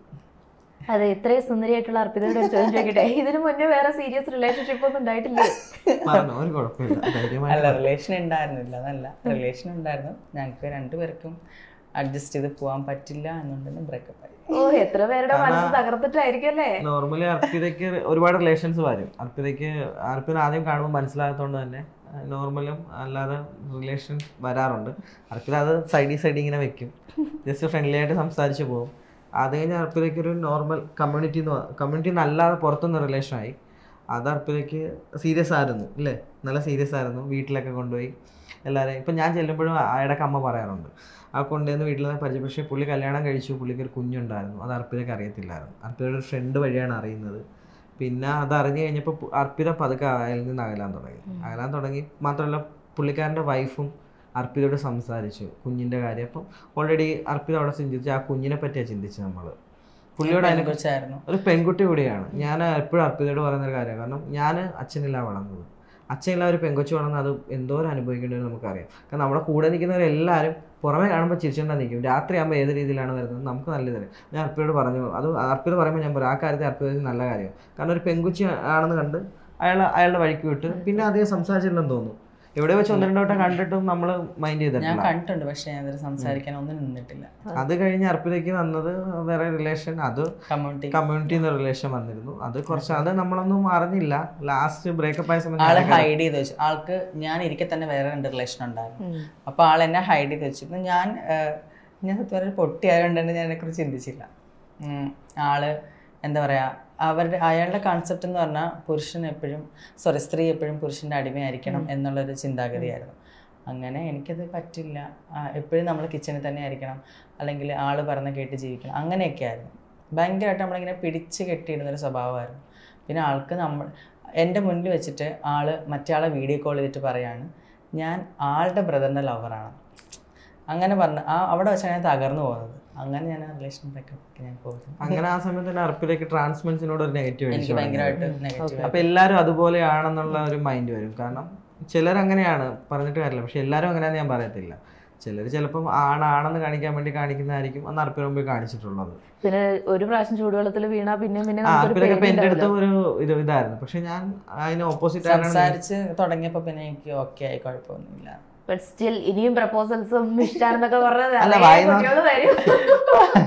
അതെ ഇത്രയും സുന്ദരിയായിട്ടുള്ള അർപ്പിതയുടെ ഒരു ചോദ്യം ചോദിക്കട്ടെ ഇതിനു മുന്നേ വേറെ സീരിയസ് റിലേഷൻഷിപ്പ് ഒന്നും ഉണ്ടായിട്ടില്ലേ പറഞ്ഞോ ഒരു കുഴപ്പമില്ല ധൈര്യമായിട്ട് അല്ല റിലേഷൻ ഉണ്ടായിരുന്നില്ല അതല്ല റിലേഷൻ ഉണ്ടായിരുന്നു ഞങ്ങൾക്ക് രണ്ടുപേർക്കും അഡ്ജസ്റ്റ് ചെയ്ത് പോകാൻ പറ്റില്ല എന്നുണ്ടെന്ന് ബ്രേക്കപ്പ് ആയി ഓ എത്ര പേരുടെ മനസ്സ് തകർത്തിട്ടായിരിക്കും അല്ലേ നോർമലി അർപ്പിതയ്ക്ക് ഒരുപാട് റിലേഷൻസ് വരും അർപ്പിതയ്ക്ക് അർപ്പിത ആദ്യം കാണുമ്പോൾ മനസ്സിലാകാത്തതുകൊണ്ട് തന്നെ നോർമലും അല്ലാതെ റിലേഷൻ വരാറുണ്ട് അർപ്പിത അത് സൈഡി സൈഡി ഇങ്ങനെ വെക്കും ജസ്റ്റ് ഫ്രണ്ട്ലി ആയിട്ട് സംസാരിച്ച് പോകും അത് കഴിഞ്ഞ് അർപ്പിതയ്ക്ക് ഒരു നോർമൽ കമ്മ്യൂണിറ്റി കമ്മ്യൂണിറ്റി അല്ലാതെ പുറത്തുനിന്ന് റിലേഷൻ ആയി അത് അർപ്പിതയ്ക്ക് സീരിയസ് ആയിരുന്നു അല്ലേ നല്ല സീരിയസ് ആയിരുന്നു വീട്ടിലൊക്കെ കൊണ്ടുപോയി എല്ലാവരെയും ഇപ്പം ഞാൻ ചെല്ലുമ്പോഴും അയാളുടെ അമ്മ പറയാറുണ്ട് ആ കൊണ്ടുവന്ന് വീട്ടിൽ നിന്ന് പരിചയം പക്ഷേ പുള്ളി കല്യാണം കഴിച്ചു പുള്ളിക്ക് ഒരു കുഞ്ഞുണ്ടായിരുന്നു അത് അർപ്പിതയ്ക്ക് അറിയത്തില്ലായിരുന്നു അർപ്പിതയുടെ ഒരു ഫ്രണ്ട് വഴിയാണ് അറിയുന്നത് പിന്നെ അത് അറിഞ്ഞു കഴിഞ്ഞപ്പോൾ പു- അർപ്പിത പതുക്കെ അയാളിൽ നിന്ന് അകലാൻ തുടങ്ങി അകലാൻ തുടങ്ങി മാത്രമല്ല പുള്ളിക്കാരൻ്റെ വൈഫും അർപ്പിതയോട് സംസാരിച്ചു കുഞ്ഞിൻ്റെ കാര്യം അപ്പം ഓൾറെഡി അർപ്പിത അവിടെ ചിന്തിച്ചു ആ കുഞ്ഞിനെ പറ്റിയാണ് ചിന്തിച്ചത് നമ്മൾ പുള്ളിയോട് അതിനെ കുറിച്ചായിരുന്നു ഒരു പെൺകുട്ടി കൂടിയാണ് ഞാൻ എപ്പോഴും അർപ്പിതയോട് പറയുന്ന ഒരു കാര്യമാണ് കാരണം ഞാൻ അച്ഛനില്ല വളർന്നത് അച്ഛനില്ല ഒരു പെങ്കൊച്ചു വളർന്നത് അത് എന്തോരം അനുഭവിക്കേണ്ടി വരും നമുക്കറിയാം കാരണം നമ്മുടെ കൂടെ നിൽക്കുന്നവരെല്ലാവരും പുറമെ കാണുമ്പോൾ ചിരിച്ചുകൊണ്ടാ നിൽക്കും രാത്രി ആകുമ്പോൾ ഏത് രീതിയിലാണ് വരുന്നത് നമുക്ക് നല്ല ഇതല്ലേ ഞാൻ അർപ്പിതയോട് പറഞ്ഞു അത് അർപ്പിത പറയുമ്പോൾ ഞാൻ പറയും ആ കാര്യത്തിൽ അർപ്പിത നല്ല കാര്യം കാരണം ഒരു പെങ്കുച്ചി ആണെന്ന് കണ്ട് അയാൾ അയാളുടെ വഴിക്ക് വിട്ട് പിന്നെ അധികം സംസാരിച്ചില്ലെന്ന് തോന്നുന്നു എവിടെ വെച്ച് ഒന്ന് രണ്ടു വട്ടം കണ്ടിട്ടും നമ്മൾ മൈൻഡ് ഞാൻ ചെയ്തിട്ടില്ല കണ്ടിട്ടുണ്ട് പക്ഷെ ഞാൻ അതിൽ സംസാരിക്കാൻ ഒന്നും നിന്നിട്ടില്ല അത് കഴിഞ്ഞ് അർപ്പിതയ്ക്ക് വന്നത് വേറെ റിലേഷൻ അത് കമ്മ്യൂണിറ്റി കമ്മ്യൂണിറ്റി എന്ന റിലേഷൻ വന്നിരുന്നു അത് കുറച്ച് അത് നമ്മളൊന്നും അറിഞ്ഞില്ല ലാസ്റ്റ് ബ്രേക്കപ്പ് ആയ സമയത്ത് ആള് ഞാനൊക്കെ- ഹൈഡ് ചെയ്ത് വെച്ചു ആൾക്ക് ഞാൻ ഇരിക്കെ തന്നെ വേറെ രണ്ട് റിലേഷൻ ഉണ്ടായിരുന്നു അപ്പൊ ആൾ എന്നെ ഹൈഡ് ചെയ്ത് വെച്ചു ഇപ്പൊ ഞാൻ ആഹ്, ഞാൻ സത്യം പറഞ്ഞാൽ പൊട്ടി ആയതുകൊണ്ട് തന്നെ ഞാൻ അതിനെക്കുറിച്ച് ചിന്തിച്ചില്ല ഉം, ആള് എന്താ പറയാ അവരുടെ അയാളുടെ കോൺസെപ്റ്റ് എന്ന് പറഞ്ഞാൽ പുരുഷൻ എപ്പോഴും സോറി സ്ത്രീ എപ്പോഴും പുരുഷന്റെ അടിമയായിരിക്കണം എന്നുള്ളൊരു ചിന്താഗതിയായിരുന്നു അങ്ങനെ എനിക്കത് പറ്റില്ല എപ്പോഴും നമ്മൾ കിച്ചണിൽ തന്നെ ആയിരിക്കണം അല്ലെങ്കിൽ ആള് പറഞ്ഞ കേട്ട് ജീവിക്കണം അങ്ങനെയൊക്കെ ആയിരുന്നു ഭയങ്കരമായിട്ട് നമ്മളിങ്ങനെ പിടിച്ച് കെട്ടിയിടുന്നൊരു സ്വഭാവമായിരുന്നു പിന്നെ ആൾക്ക് നമ്മൾ എൻ്റെ മുന്നിൽ വെച്ചിട്ട് ആള് മറ്റേ ആളെ വീഡിയോ കോൾ ചെയ്തിട്ട് പറയാണ് ഞാൻ ആളുടെ ബ്രദറിൻ്റെ ലവറാണ് അങ്ങനെ പറഞ്ഞ ആ അവിടെ വെച്ചാണ് ഞാൻ തകർന്നു പോകുന്നത് അങ്ങനെ ഞാൻ റിലേഷൻ ബ്രേക്കപ്പ് ഞാൻ പോകുന്നത് അങ്ങനെ ആ സമയത്ത് തന്നെ അർപ്പിലേക്ക് ട്രാൻസ്മെൻസിനോട് ഒരു നെഗറ്റീവ് എനിക്ക് ഭയങ്കരമായിട്ട് നെഗറ്റീവ് അപ്പൊ എല്ലാവരും അതുപോലെയാണെന്നുള്ള ഒരു മൈൻഡ് വരും കാരണം ചിലർ അങ്ങനെയാണ് പറഞ്ഞിട്ട് കാര്യമില്ല പക്ഷെ എല്ലാവരും അങ്ങനെയാന്ന് ഞാൻ പറയത്തില്ല ചിലർ ചിലപ്പം ആണാണെന്ന് കാണിക്കാൻ വേണ്ടി കാണിക്കുന്നതായിരിക്കും അന്ന് അർപ്പിന് മുമ്പ് കാണിച്ചിട്ടുള്ളത് പിന്നെ ഒരു പ്രാവശ്യം ചൂടുവെള്ളത്തിൽ വീണാ പിന്നെ പിന്നെ ആ നമുക്കൊരു അർപ്പിനൊക്കെ ഇപ്പൊ എന്റെ അടുത്ത് പേടിയുണ്ടാവില്ല. ഒരു ഇത് ഇതായിരുന്നു പക്ഷെ ഞാൻ അതിന് ഓപ്പോസിറ്റ് ആണ് സംസാരിച്ച് തുടങ്ങിയപ്പോൾ പിന്നെ എനിക്ക് ഓക്കെ ആയി കുഴപ്പമൊന്നുമില്ല ബട്ട് സ്റ്റിൽ ഇനിയും പ്രപ്പോസൽസും ഇഷ്ടാണെന്നൊക്കെ പറഞ്ഞത് അല്ല, അതേ വായിന്ന് കുട്ടികള് വരും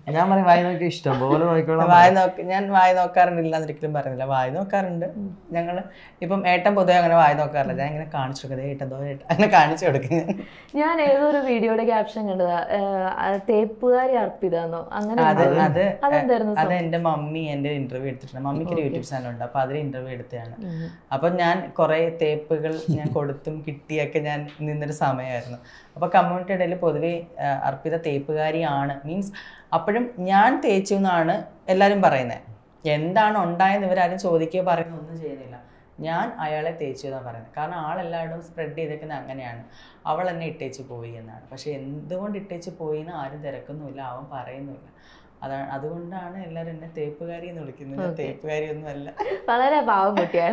ഞാൻ പറയും വായി നോക്കി ഇഷ്ടം പോലെ നോക്കിക്കോളാം വായ നോക്ക ഞാൻ വായ നോക്കാറുണ്ടില്ല എന്നൊരിക്കലും പറയുന്നില്ല വായ നോക്കാറുണ്ട് ഞങ്ങൾ ഇപ്പം ഏട്ടൻ പൊതുവെ അങ്ങനെ വായ നോക്കാറില്ല ഞാൻ ഇങ്ങനെ കാണിച്ചു കൊടുക്കുന്നത് ഏട്ടൻ ദോ ഏട്ടൻ അങ്ങനെ കാണിച്ചു കൊടുക്കും ഞാൻ. ഞാൻ ഏതൊരു വീഡിയോയുടെ ക്യാപ്ഷൻ കണ്ടതാ ഏഹ്, അത് തേപ്പുകാരി അർപ്പിതാന്നോ അങ്ങനെ അത് എന്തോ. അത് അതെന്തായിരുന്നു അത് എന്റെ മമ്മി എന്റെ ഇന്റർവ്യൂ എടുത്തിട്ടുണ്ട് മമ്മിക്ക് ഒരു യൂട്യൂബ് ചാനൽ ഉണ്ട് അപ്പൊ അതിൽ ഇന്റർവ്യൂ എടുത്തതാണ് അപ്പൊ ഞാൻ കുറെ തേപ്പുകൾ ഞാൻ കൊടുത്തും കിട്ടിയൊക്കെ ഞാൻ നിന്നൊരു സമയമായിരുന്നു അപ്പൊ കമ്മ്യൂണിറ്റി ഇടയിൽ പൊതുവെ ആ, അർപ്പിത തേപ്പുകാരിയാണ് മീൻസ് അപ്പോഴും ഞാൻ തേച്ചു എന്നാണ് എല്ലാരും പറയുന്നത് എന്താണ് ഉണ്ടായെന്ന് ഇവരാരും ചോദിക്കുകയോ പറയുകയോ ഒന്നും ചെയ്യുന്നില്ല ഞാൻ അയാളെ തേച്ചു എന്നാണ് പറയുന്നത് കാരണം ആളെല്ലാവരും സ്പ്രെഡ് ചെയ്തേക്കുന്നത് അങ്ങനെയാണ് അവൾ എന്നെ ഇട്ടേച്ച് പോയി എന്നാണ് പക്ഷെ എന്തുകൊണ്ട് ഇട്ടേച്ച് പോയി എന്ന് ആരും തിരക്കുന്നുമില്ല അവൻ പറയുന്നുമില്ല അതാണ് അതുകൊണ്ടാണ് എല്ലാവരും എന്നെ തേപ്പുകാരി എന്ന് വിളിക്കുന്നത് തേപ്പുകാരി ഒന്നും അല്ല വളരെ പാവം കുട്ടിയാണ്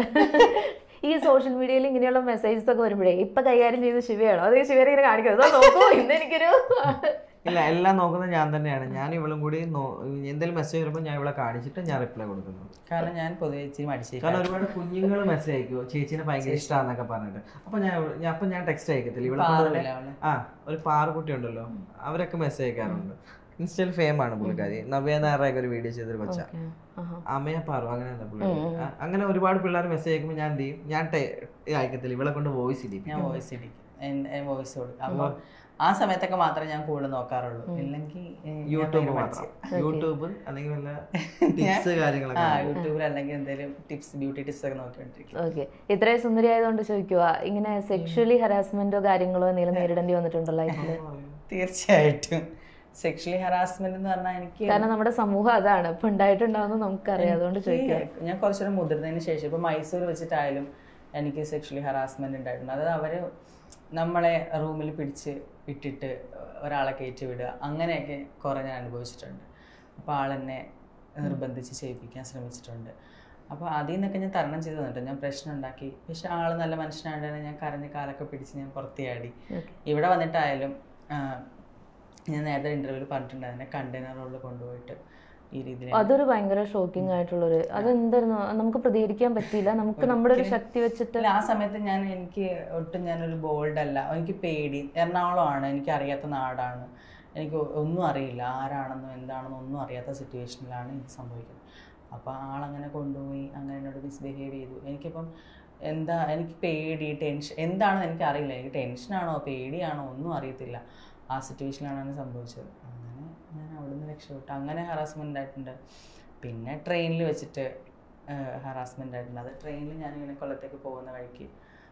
ഈ സോഷ്യൽ മീഡിയയിൽ ഇങ്ങനെയുള്ള മെസ്സേജസ് ഒക്കെ വരുമ്പോഴേ ഇപ്പൊ കൈകാര്യം ചെയ്ത് ശിവയാണോ അത് ശിവനെ ഇങ്ങനെ കാണിക്കുന്നത് "ദാ നോക്കൂ ഇന്ന് എനിക്കൊരു ഇല്ല എല്ലാം നോക്കുന്നത് ഞാൻ തന്നെയാണ് ഞാൻ ഇവളും കൂടി നോ- എന്തെങ്കിലും മെസ്സേജ് വരുമ്പോൾ ഞാൻ ഇവളെ കാണിച്ചിട്ട് ഞാൻ റിപ്ലൈ കൊടുക്കുന്നു കാരണം ഞാൻ പൊതുവെ ഇച്ചിരി മടിച്ചേക്കാം കാരണം ഒരുപാട് കുഞ്ഞുങ്ങൾ മെസ്സേജ് അയക്കുമോ ചേച്ചീനെ ഭയങ്കര ഇഷ്ടമാന്നൊക്കെ പറഞ്ഞിട്ട് അപ്പൊ ഞാൻ ഞാൻ അപ്പൊ ഞാൻ ടെക്സ്റ്റ് അയക്കത്തില്ല ഇവിടെ പാറുമില്ല അവള്. ആ ഒരു പാറുകുട്ടി ഉണ്ടല്ലോ അവരൊക്കെ മെസ്സേജ് അയക്കാറുണ്ട് ഇൻസ്റ്റയിൽ ഫെയിം ആണ് പുള്ളിക്കാരി നവ്യ നായറൊക്കെ ഒരു വീഡിയോ ചെയ്തൊരു കൊച്ച ആഹാ. അമ്മയെ പാറു അങ്ങനെ എന്താ പുള്ളി ആ, അങ്ങനെ ഒരുപാട് പിള്ളേർ മെസ്സേജ് അയക്കുമ്പോൾ ഞാൻ എന്ത് ചെയ്യും ഞാൻ ടെ- അയക്കത്തില്ല ഇവളെ കൊണ്ട് വോയിസ് ഞാൻ ഇരിക്കും വോയിസ് ഇടിക്കും വോയിസ് കൊടുക്കും അപ്പൊ ആ സമയത്തൊക്കെ മാത്രമേ ഞാൻ കൂടുതൽ നോക്കാറുള്ളൂ ഇല്ലെങ്കിൽ ഏ, ഞാൻ യൂട്യൂബ് ഭയങ്കര മാത്രം മടിച്ചിയാ. യൂട്യൂബ് അല്ലെങ്കിൽ വല്ല ടിപ്സ് കാര്യങ്ങളൊക്കെ ആ യൂട്യൂബിൽ അല്ലെങ്കിൽ എന്തെങ്കിലും ടിപ്സ് ബ്യൂട്ടി ടിപ്സ് ഒക്കെ നോക്കിക്കൊണ്ടിരിക്കും ഓക്കെ ഇത്രയും സുന്ദരി ആയതുകൊണ്ട് ചോദിക്കുക ഇങ്ങനെ സെക്ഷലി ഹരാസ്മെന്റോ കാര്യങ്ങളോ എന്തെങ്കിലും നേരിടേണ്ടി വന്നിട്ടുണ്ടോ ലൈഫിൽ തീർച്ചയായിട്ടും സെക്ഷലി ഹറാസ്മെന്റ് എന്ന് പറഞ്ഞാൽ എനിക്ക് കാരണം നമ്മുടെ സമൂഹം അതാണ് ഇപ്പൊ ഉണ്ടായിട്ടുണ്ടാവുന്ന നമുക്കറിയാം അതുകൊണ്ട് ചോദിക്കാം എനിക്ക് ഞാൻ കുറച്ചുകൂടെ മുതിർന്നതിന് ശേഷം ഇപ്പൊ മൈസൂർ വെച്ചിട്ടായാലും എനിക്ക് സെക്ഷലി ഹറാസ്മെന്റ് ഉണ്ടായിട്ടുണ്ട് അതായത് അവര് നമ്മളെ റൂമിൽ പിടിച്ച് ഇട്ടിട്ട് ഒരാളെ കയറ്റി വിടുക അങ്ങനെയൊക്കെ കുറെ ഞാൻ അനുഭവിച്ചിട്ടുണ്ട് അപ്പോൾ ആളെന്നെ നിർബന്ധിച്ച് ചെയ്യിപ്പിക്കാൻ ശ്രമിച്ചിട്ടുണ്ട് അപ്പോൾ അതിൽ നിന്നൊക്കെ ഞാൻ തരണം ചെയ്ത് തന്നിട്ടുണ്ട് ഞാൻ പ്രശ്നം ഉണ്ടാക്കി പക്ഷെ ആൾ നല്ല മനുഷ്യനായിട്ട് ഞാൻ കരഞ്ഞ് കാലൊക്കെ പിടിച്ച് ഞാൻ പുറത്തിയാടി ഇവിടെ വന്നിട്ടായാലും ആ, ഞാൻ നേരത്തെ ഇന്റർവ്യൂവിൽ പറഞ്ഞിട്ടുണ്ട് അതിനെ കണ്ടെയ്നർ റോളിൽ കൊണ്ടുപോയിട്ട് ഈ രീതിയിൽ അതൊരു ഭയങ്കര ഷോക്കിംഗ് ആയിട്ടുള്ളൊരു അതെന്തായിരുന്നു നമുക്ക് പ്രതികരിക്കാൻ പറ്റിയില്ല നമുക്ക് നമ്മുടെ ഒരു ശക്തി വെച്ചിട്ട് ഇല്ല, ആ സമയത്ത് ഞാൻ എനിക്ക് ഒട്ടും ഞാനൊരു ബോൾഡ് അല്ല എനിക്ക് പേടി എറണാകുളമാണ് എനിക്ക് അറിയാത്ത നാടാണ് എനിക്ക് ഒന്നും അറിയില്ല ആരാണെന്നോ എന്താണെന്നോ ഒന്നും അറിയാത്ത സിറ്റുവേഷനിലാണ് ഇത് സംഭവിക്കുന്നത് അപ്പോൾ ആളങ്ങനെ കൊണ്ടുപോയി അങ്ങനെ എന്നോട് മിസ്ബിഹേവ് ചെയ്തു എനിക്കിപ്പം എന്താ എനിക്ക് പേടി ടെൻഷൻ എന്താണെന്ന് എനിക്ക് അറിയില്ല എനിക്ക് ടെൻഷനാണോ പേടിയാണോ ഒന്നും അറിയത്തില്ല ആ സിറ്റുവേഷനിലാണ് സംഭവിച്ചത് അങ്ങനെ ഞാൻ അവിടുന്ന് രക്ഷപ്പെട്ടു അങ്ങനെ ഹറാസ്മെൻ്റ് ആയിട്ടുണ്ട് പിന്നെ ട്രെയിനിൽ വെച്ചിട്ട് ഹറാസ്മെൻ്റ് ആയിട്ടുണ്ട് അത് ട്രെയിനിൽ ഞാനിങ്ങനെ കൊല്ലത്തേക്ക് പോകുന്ന വഴിക്ക്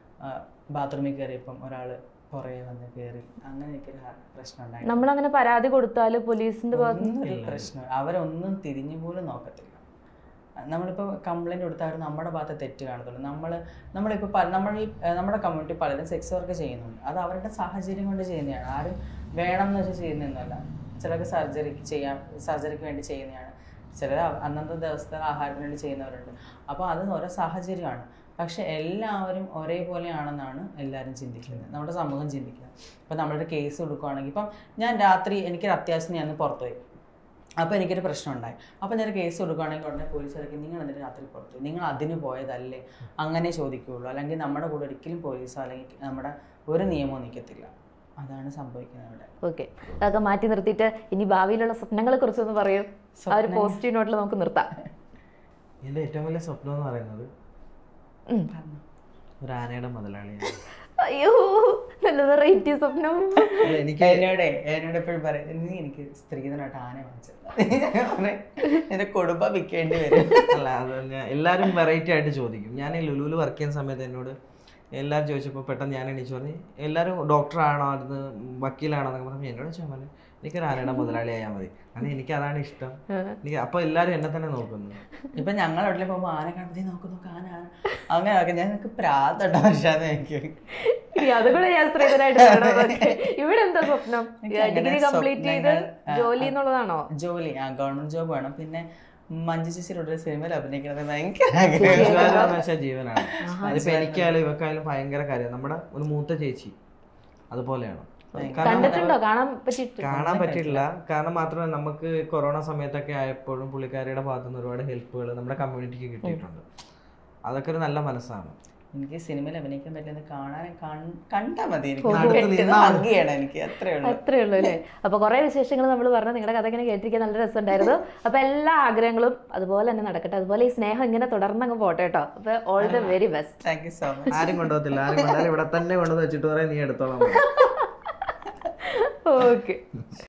ബാത്റൂമിൽ കയറിയപ്പം ഒരാൾ പുറകെ വന്ന് കയറി അങ്ങനെ എനിക്കൊരു ഹ- പ്രശ്നം ഉണ്ടായി നമ്മളങ്ങനെ പരാതി കൊടുത്താല് പോലീസിന്റെ ഭാഗത്ത് ഒന്നും ഒരു പ്രശ്നം അവരൊന്നും തിരിഞ്ഞു പോലും നോക്കത്തില്ല നമ്മളിപ്പോൾ കംപ്ലൈൻറ്റ് കൊടുത്താൽ അവർ നമ്മുടെ ഭാഗത്ത് തെറ്റ് കാണത്തുള്ളൂ നമ്മൾ നമ്മളിപ്പോൾ പല നമ്മൾ ഏഹ് നമ്മുടെ കമ്മ്യൂണിറ്റി പലരും സെക്സ് വർക്ക് ചെയ്യുന്നുണ്ട് അത് അവരുടെ സാഹചര്യം കൊണ്ട് ചെയ്യുന്നതാണ് ആരും വേണം എന്ന് വെച്ചാൽ ചെയ്യുന്നതൊന്നുമല്ല ചിലർക്ക് സർജറിക്ക് ചെയ്യാൻ സർജറിക്ക് വേണ്ടി ചെയ്യുന്നതാണ് ചിലർ അന്നത്തെ ദിവസത്തെ ആഹാരത്തിന് വേണ്ടി ചെയ്യുന്നവരുണ്ട് അപ്പോൾ അത് ഓരോ സാഹചര്യമാണ് പക്ഷെ എല്ലാവരും ഒരേപോലെയാണെന്നാണ് എല്ലാവരും ചിന്തിക്കുന്നത് നമ്മുടെ സമൂഹം ചിന്തിക്കുന്നത് ഇപ്പം നമ്മളൊരു കേസ് കൊടുക്കുകയാണെങ്കിൽ ഇപ്പം ഞാൻ രാത്രി എനിക്കൊരു അത്യാവശ്യം ഞാൻ പുറത്തുപോയി അപ്പോൾ എനിക്കൊരു പ്രശ്നം ഉണ്ടായി അപ്പോൾ ഞാൻ കേസ് കൊടുക്കുകയാണെങ്കിൽ ഉടനെ പോലീസ് പറയും നിങ്ങൾ എന്നിട്ട് രാത്രി പുറത്തു നിങ്ങൾ അതിന് പോയതല്ലേ അങ്ങനെ ചോദിക്കുകയുള്ളൂ അല്ലെങ്കിൽ നമ്മുടെ കൂടെ ഒരിക്കലും പോലീസോ അല്ലെങ്കിൽ നമ്മുടെ ഒരു നിയമവും നിൽക്കത്തില്ല അതാണ് സംഭവിക്കുന്നത് ഇവിടെ ഓക്കെ അതൊക്കെ മാറ്റി നിർത്തിയിട്ട് ഇനി ഭാവിയിലുള്ള സ്വപ്നങ്ങളെ കുറിച്ചൊന്ന് പറയും ആ ഒരു പോസിറ്റീവ് നോട്ടിൽ നമുക്ക് നിർത്താം എൻ്റെ ഏറ്റവും വലിയ സ്വപ്നം എന്ന് പറയുന്നത് ഉം. ഒരു ആനയുടെ മുതലാളിയാണ് അയ്യോ നല്ല വെറൈറ്റി സ്വപ്നം അല്ല, എനിക്ക് എന്നോട് എന്നോട് എപ്പോഴും പറയും നീ എനിക്ക് സ്ത്രീധനായിട്ട് ആന വാങ്ങിച്ചത് എന്റെ കുടുംബം വിൽക്കേണ്ടി വരും അല്ല അത് ഞാൻ എല്ലാവരും വെറൈറ്റി ആയിട്ട് ചോദിക്കും ഞാൻ ഈ ലുലുവിൽ വർക്ക് ചെയ്യുന്ന സമയത്ത് എന്നോട് എല്ലാവരും ചോദിച്ചപ്പോൾ പെട്ടെന്ന് ഞാൻ എണീച്ചു പറഞ്ഞു എല്ലാവരും ഡോക്ടറാണോ അത് വക്കീലാണോ എന്നൊക്കെ പറഞ്ഞു എന്നോട് ചോദിച്ചാൽ പറഞ്ഞു എനിക്കൊരു ആനയുടെ മുതലാളി ആയാൽ മതി കാരണം എനിക്ക് അതാണ് ഇഷ്ടം എനിക്ക് അപ്പോൾ എല്ലാവരും എന്നെ തന്നെ നോക്കുന്നു ഇപ്പൊ ഞങ്ങൾ അവിടെ പോകുമ്പോ ആന കാണുമ്പോൾ നോക്ക് നോക്ക് ആന ആന അങ്ങനെ ഒക്കെ ഞങ്ങൾക്ക് പ്രാന്തണ്ടോ പക്ഷേ എനിക്ക് ഇനി അതുകൂടെ ഞാൻ സ്ത്രീധനായിട്ട് പറയണം. Okay. ഇവിടെ എന്താ സ്വപ്നം എനിക്ക് അങ്ങനെ ഡിഗ്രി കംപ്ലീറ്റ് ചെയ്ത് സ്വപ്നങ്ങൾ, ആ, ജോലി എന്നുള്ളതാണോ ജോലി ആ ഗവൺമെന്റ് ജോബ് വേണം പിന്നെ മഞ്ജു ചേച്ചിയുടെ ഒരു സിനിമയിൽ അഭിനയിക്കണത് ഭയങ്കര ആഗ്രഹം വിശ്വാസം എന്ന് വെച്ചാൽ ജീവനാണ് അതിപ്പോ എനിക്കായാലും ഇവക്കായാലും ഭയങ്കര കാര്യം നമ്മുടെ ഒരു മൂത്ത ചേച്ചി അതുപോലെയാണ് കാരണം കണ്ടിട്ടുണ്ടോ കാണാൻ പറ്റിയിട്ട് കാണാൻ പറ്റില്ല കാരണം മാത്രമല്ല നമുക്ക് കൊറോണ സമയത്തൊക്കെ ആയപ്പോഴും പുള്ളിക്കാരിയുടെ ഭാഗത്തു നിന്ന് ഒരുപാട് ഹെൽപ്പുകൾ നമ്മുടെ കമ്മ്യൂണിറ്റിക്ക് കിട്ടിയിട്ടുണ്ട് അതൊക്കെ ഒരു നല്ല മനസ്സാണ് എനിക്ക് സിനിമയിൽ അഭിനയിക്കാൻ പറ്റുന്നത് കാണാൻ കൺ- കണ്ടാ മതി എനിക്ക് അടുത്ത് കെട്ടുന്നത് നിന്നാ മതി. ഭംഗിയാണ് എനിക്ക് അത്രേ ഉള്ളൂ അത്രേ ഉള്ളൂ അല്ലേ അപ്പൊ കുറെ വിശേഷങ്ങൾ നമ്മൾ പറഞ്ഞു നിങ്ങളുടെ കഥ ഇങ്ങനെ കേട്ടിരിക്കാൻ നല്ല രസമുണ്ടായിരുന്നു അപ്പൊ എല്ലാ ആഗ്രഹങ്ങളും അതുപോലെ തന്നെ നടക്കട്ടെ അതുപോലെ ഈ സ്നേഹം ഇങ്ങനെ തുടർന്നങ്ങ് പോട്ടെ കേട്ടോ അപ്പൊ all the very best thank you so much ആരും കൊണ്ടുപോകത്തില്ല ആരും കൊണ്ടാലും ഇവിടെ തന്നെ കൊണ്ടുവന്ന് വെച്ചിട്ട് പറയാം നീ എടുത്തോളാം ഓക്കെ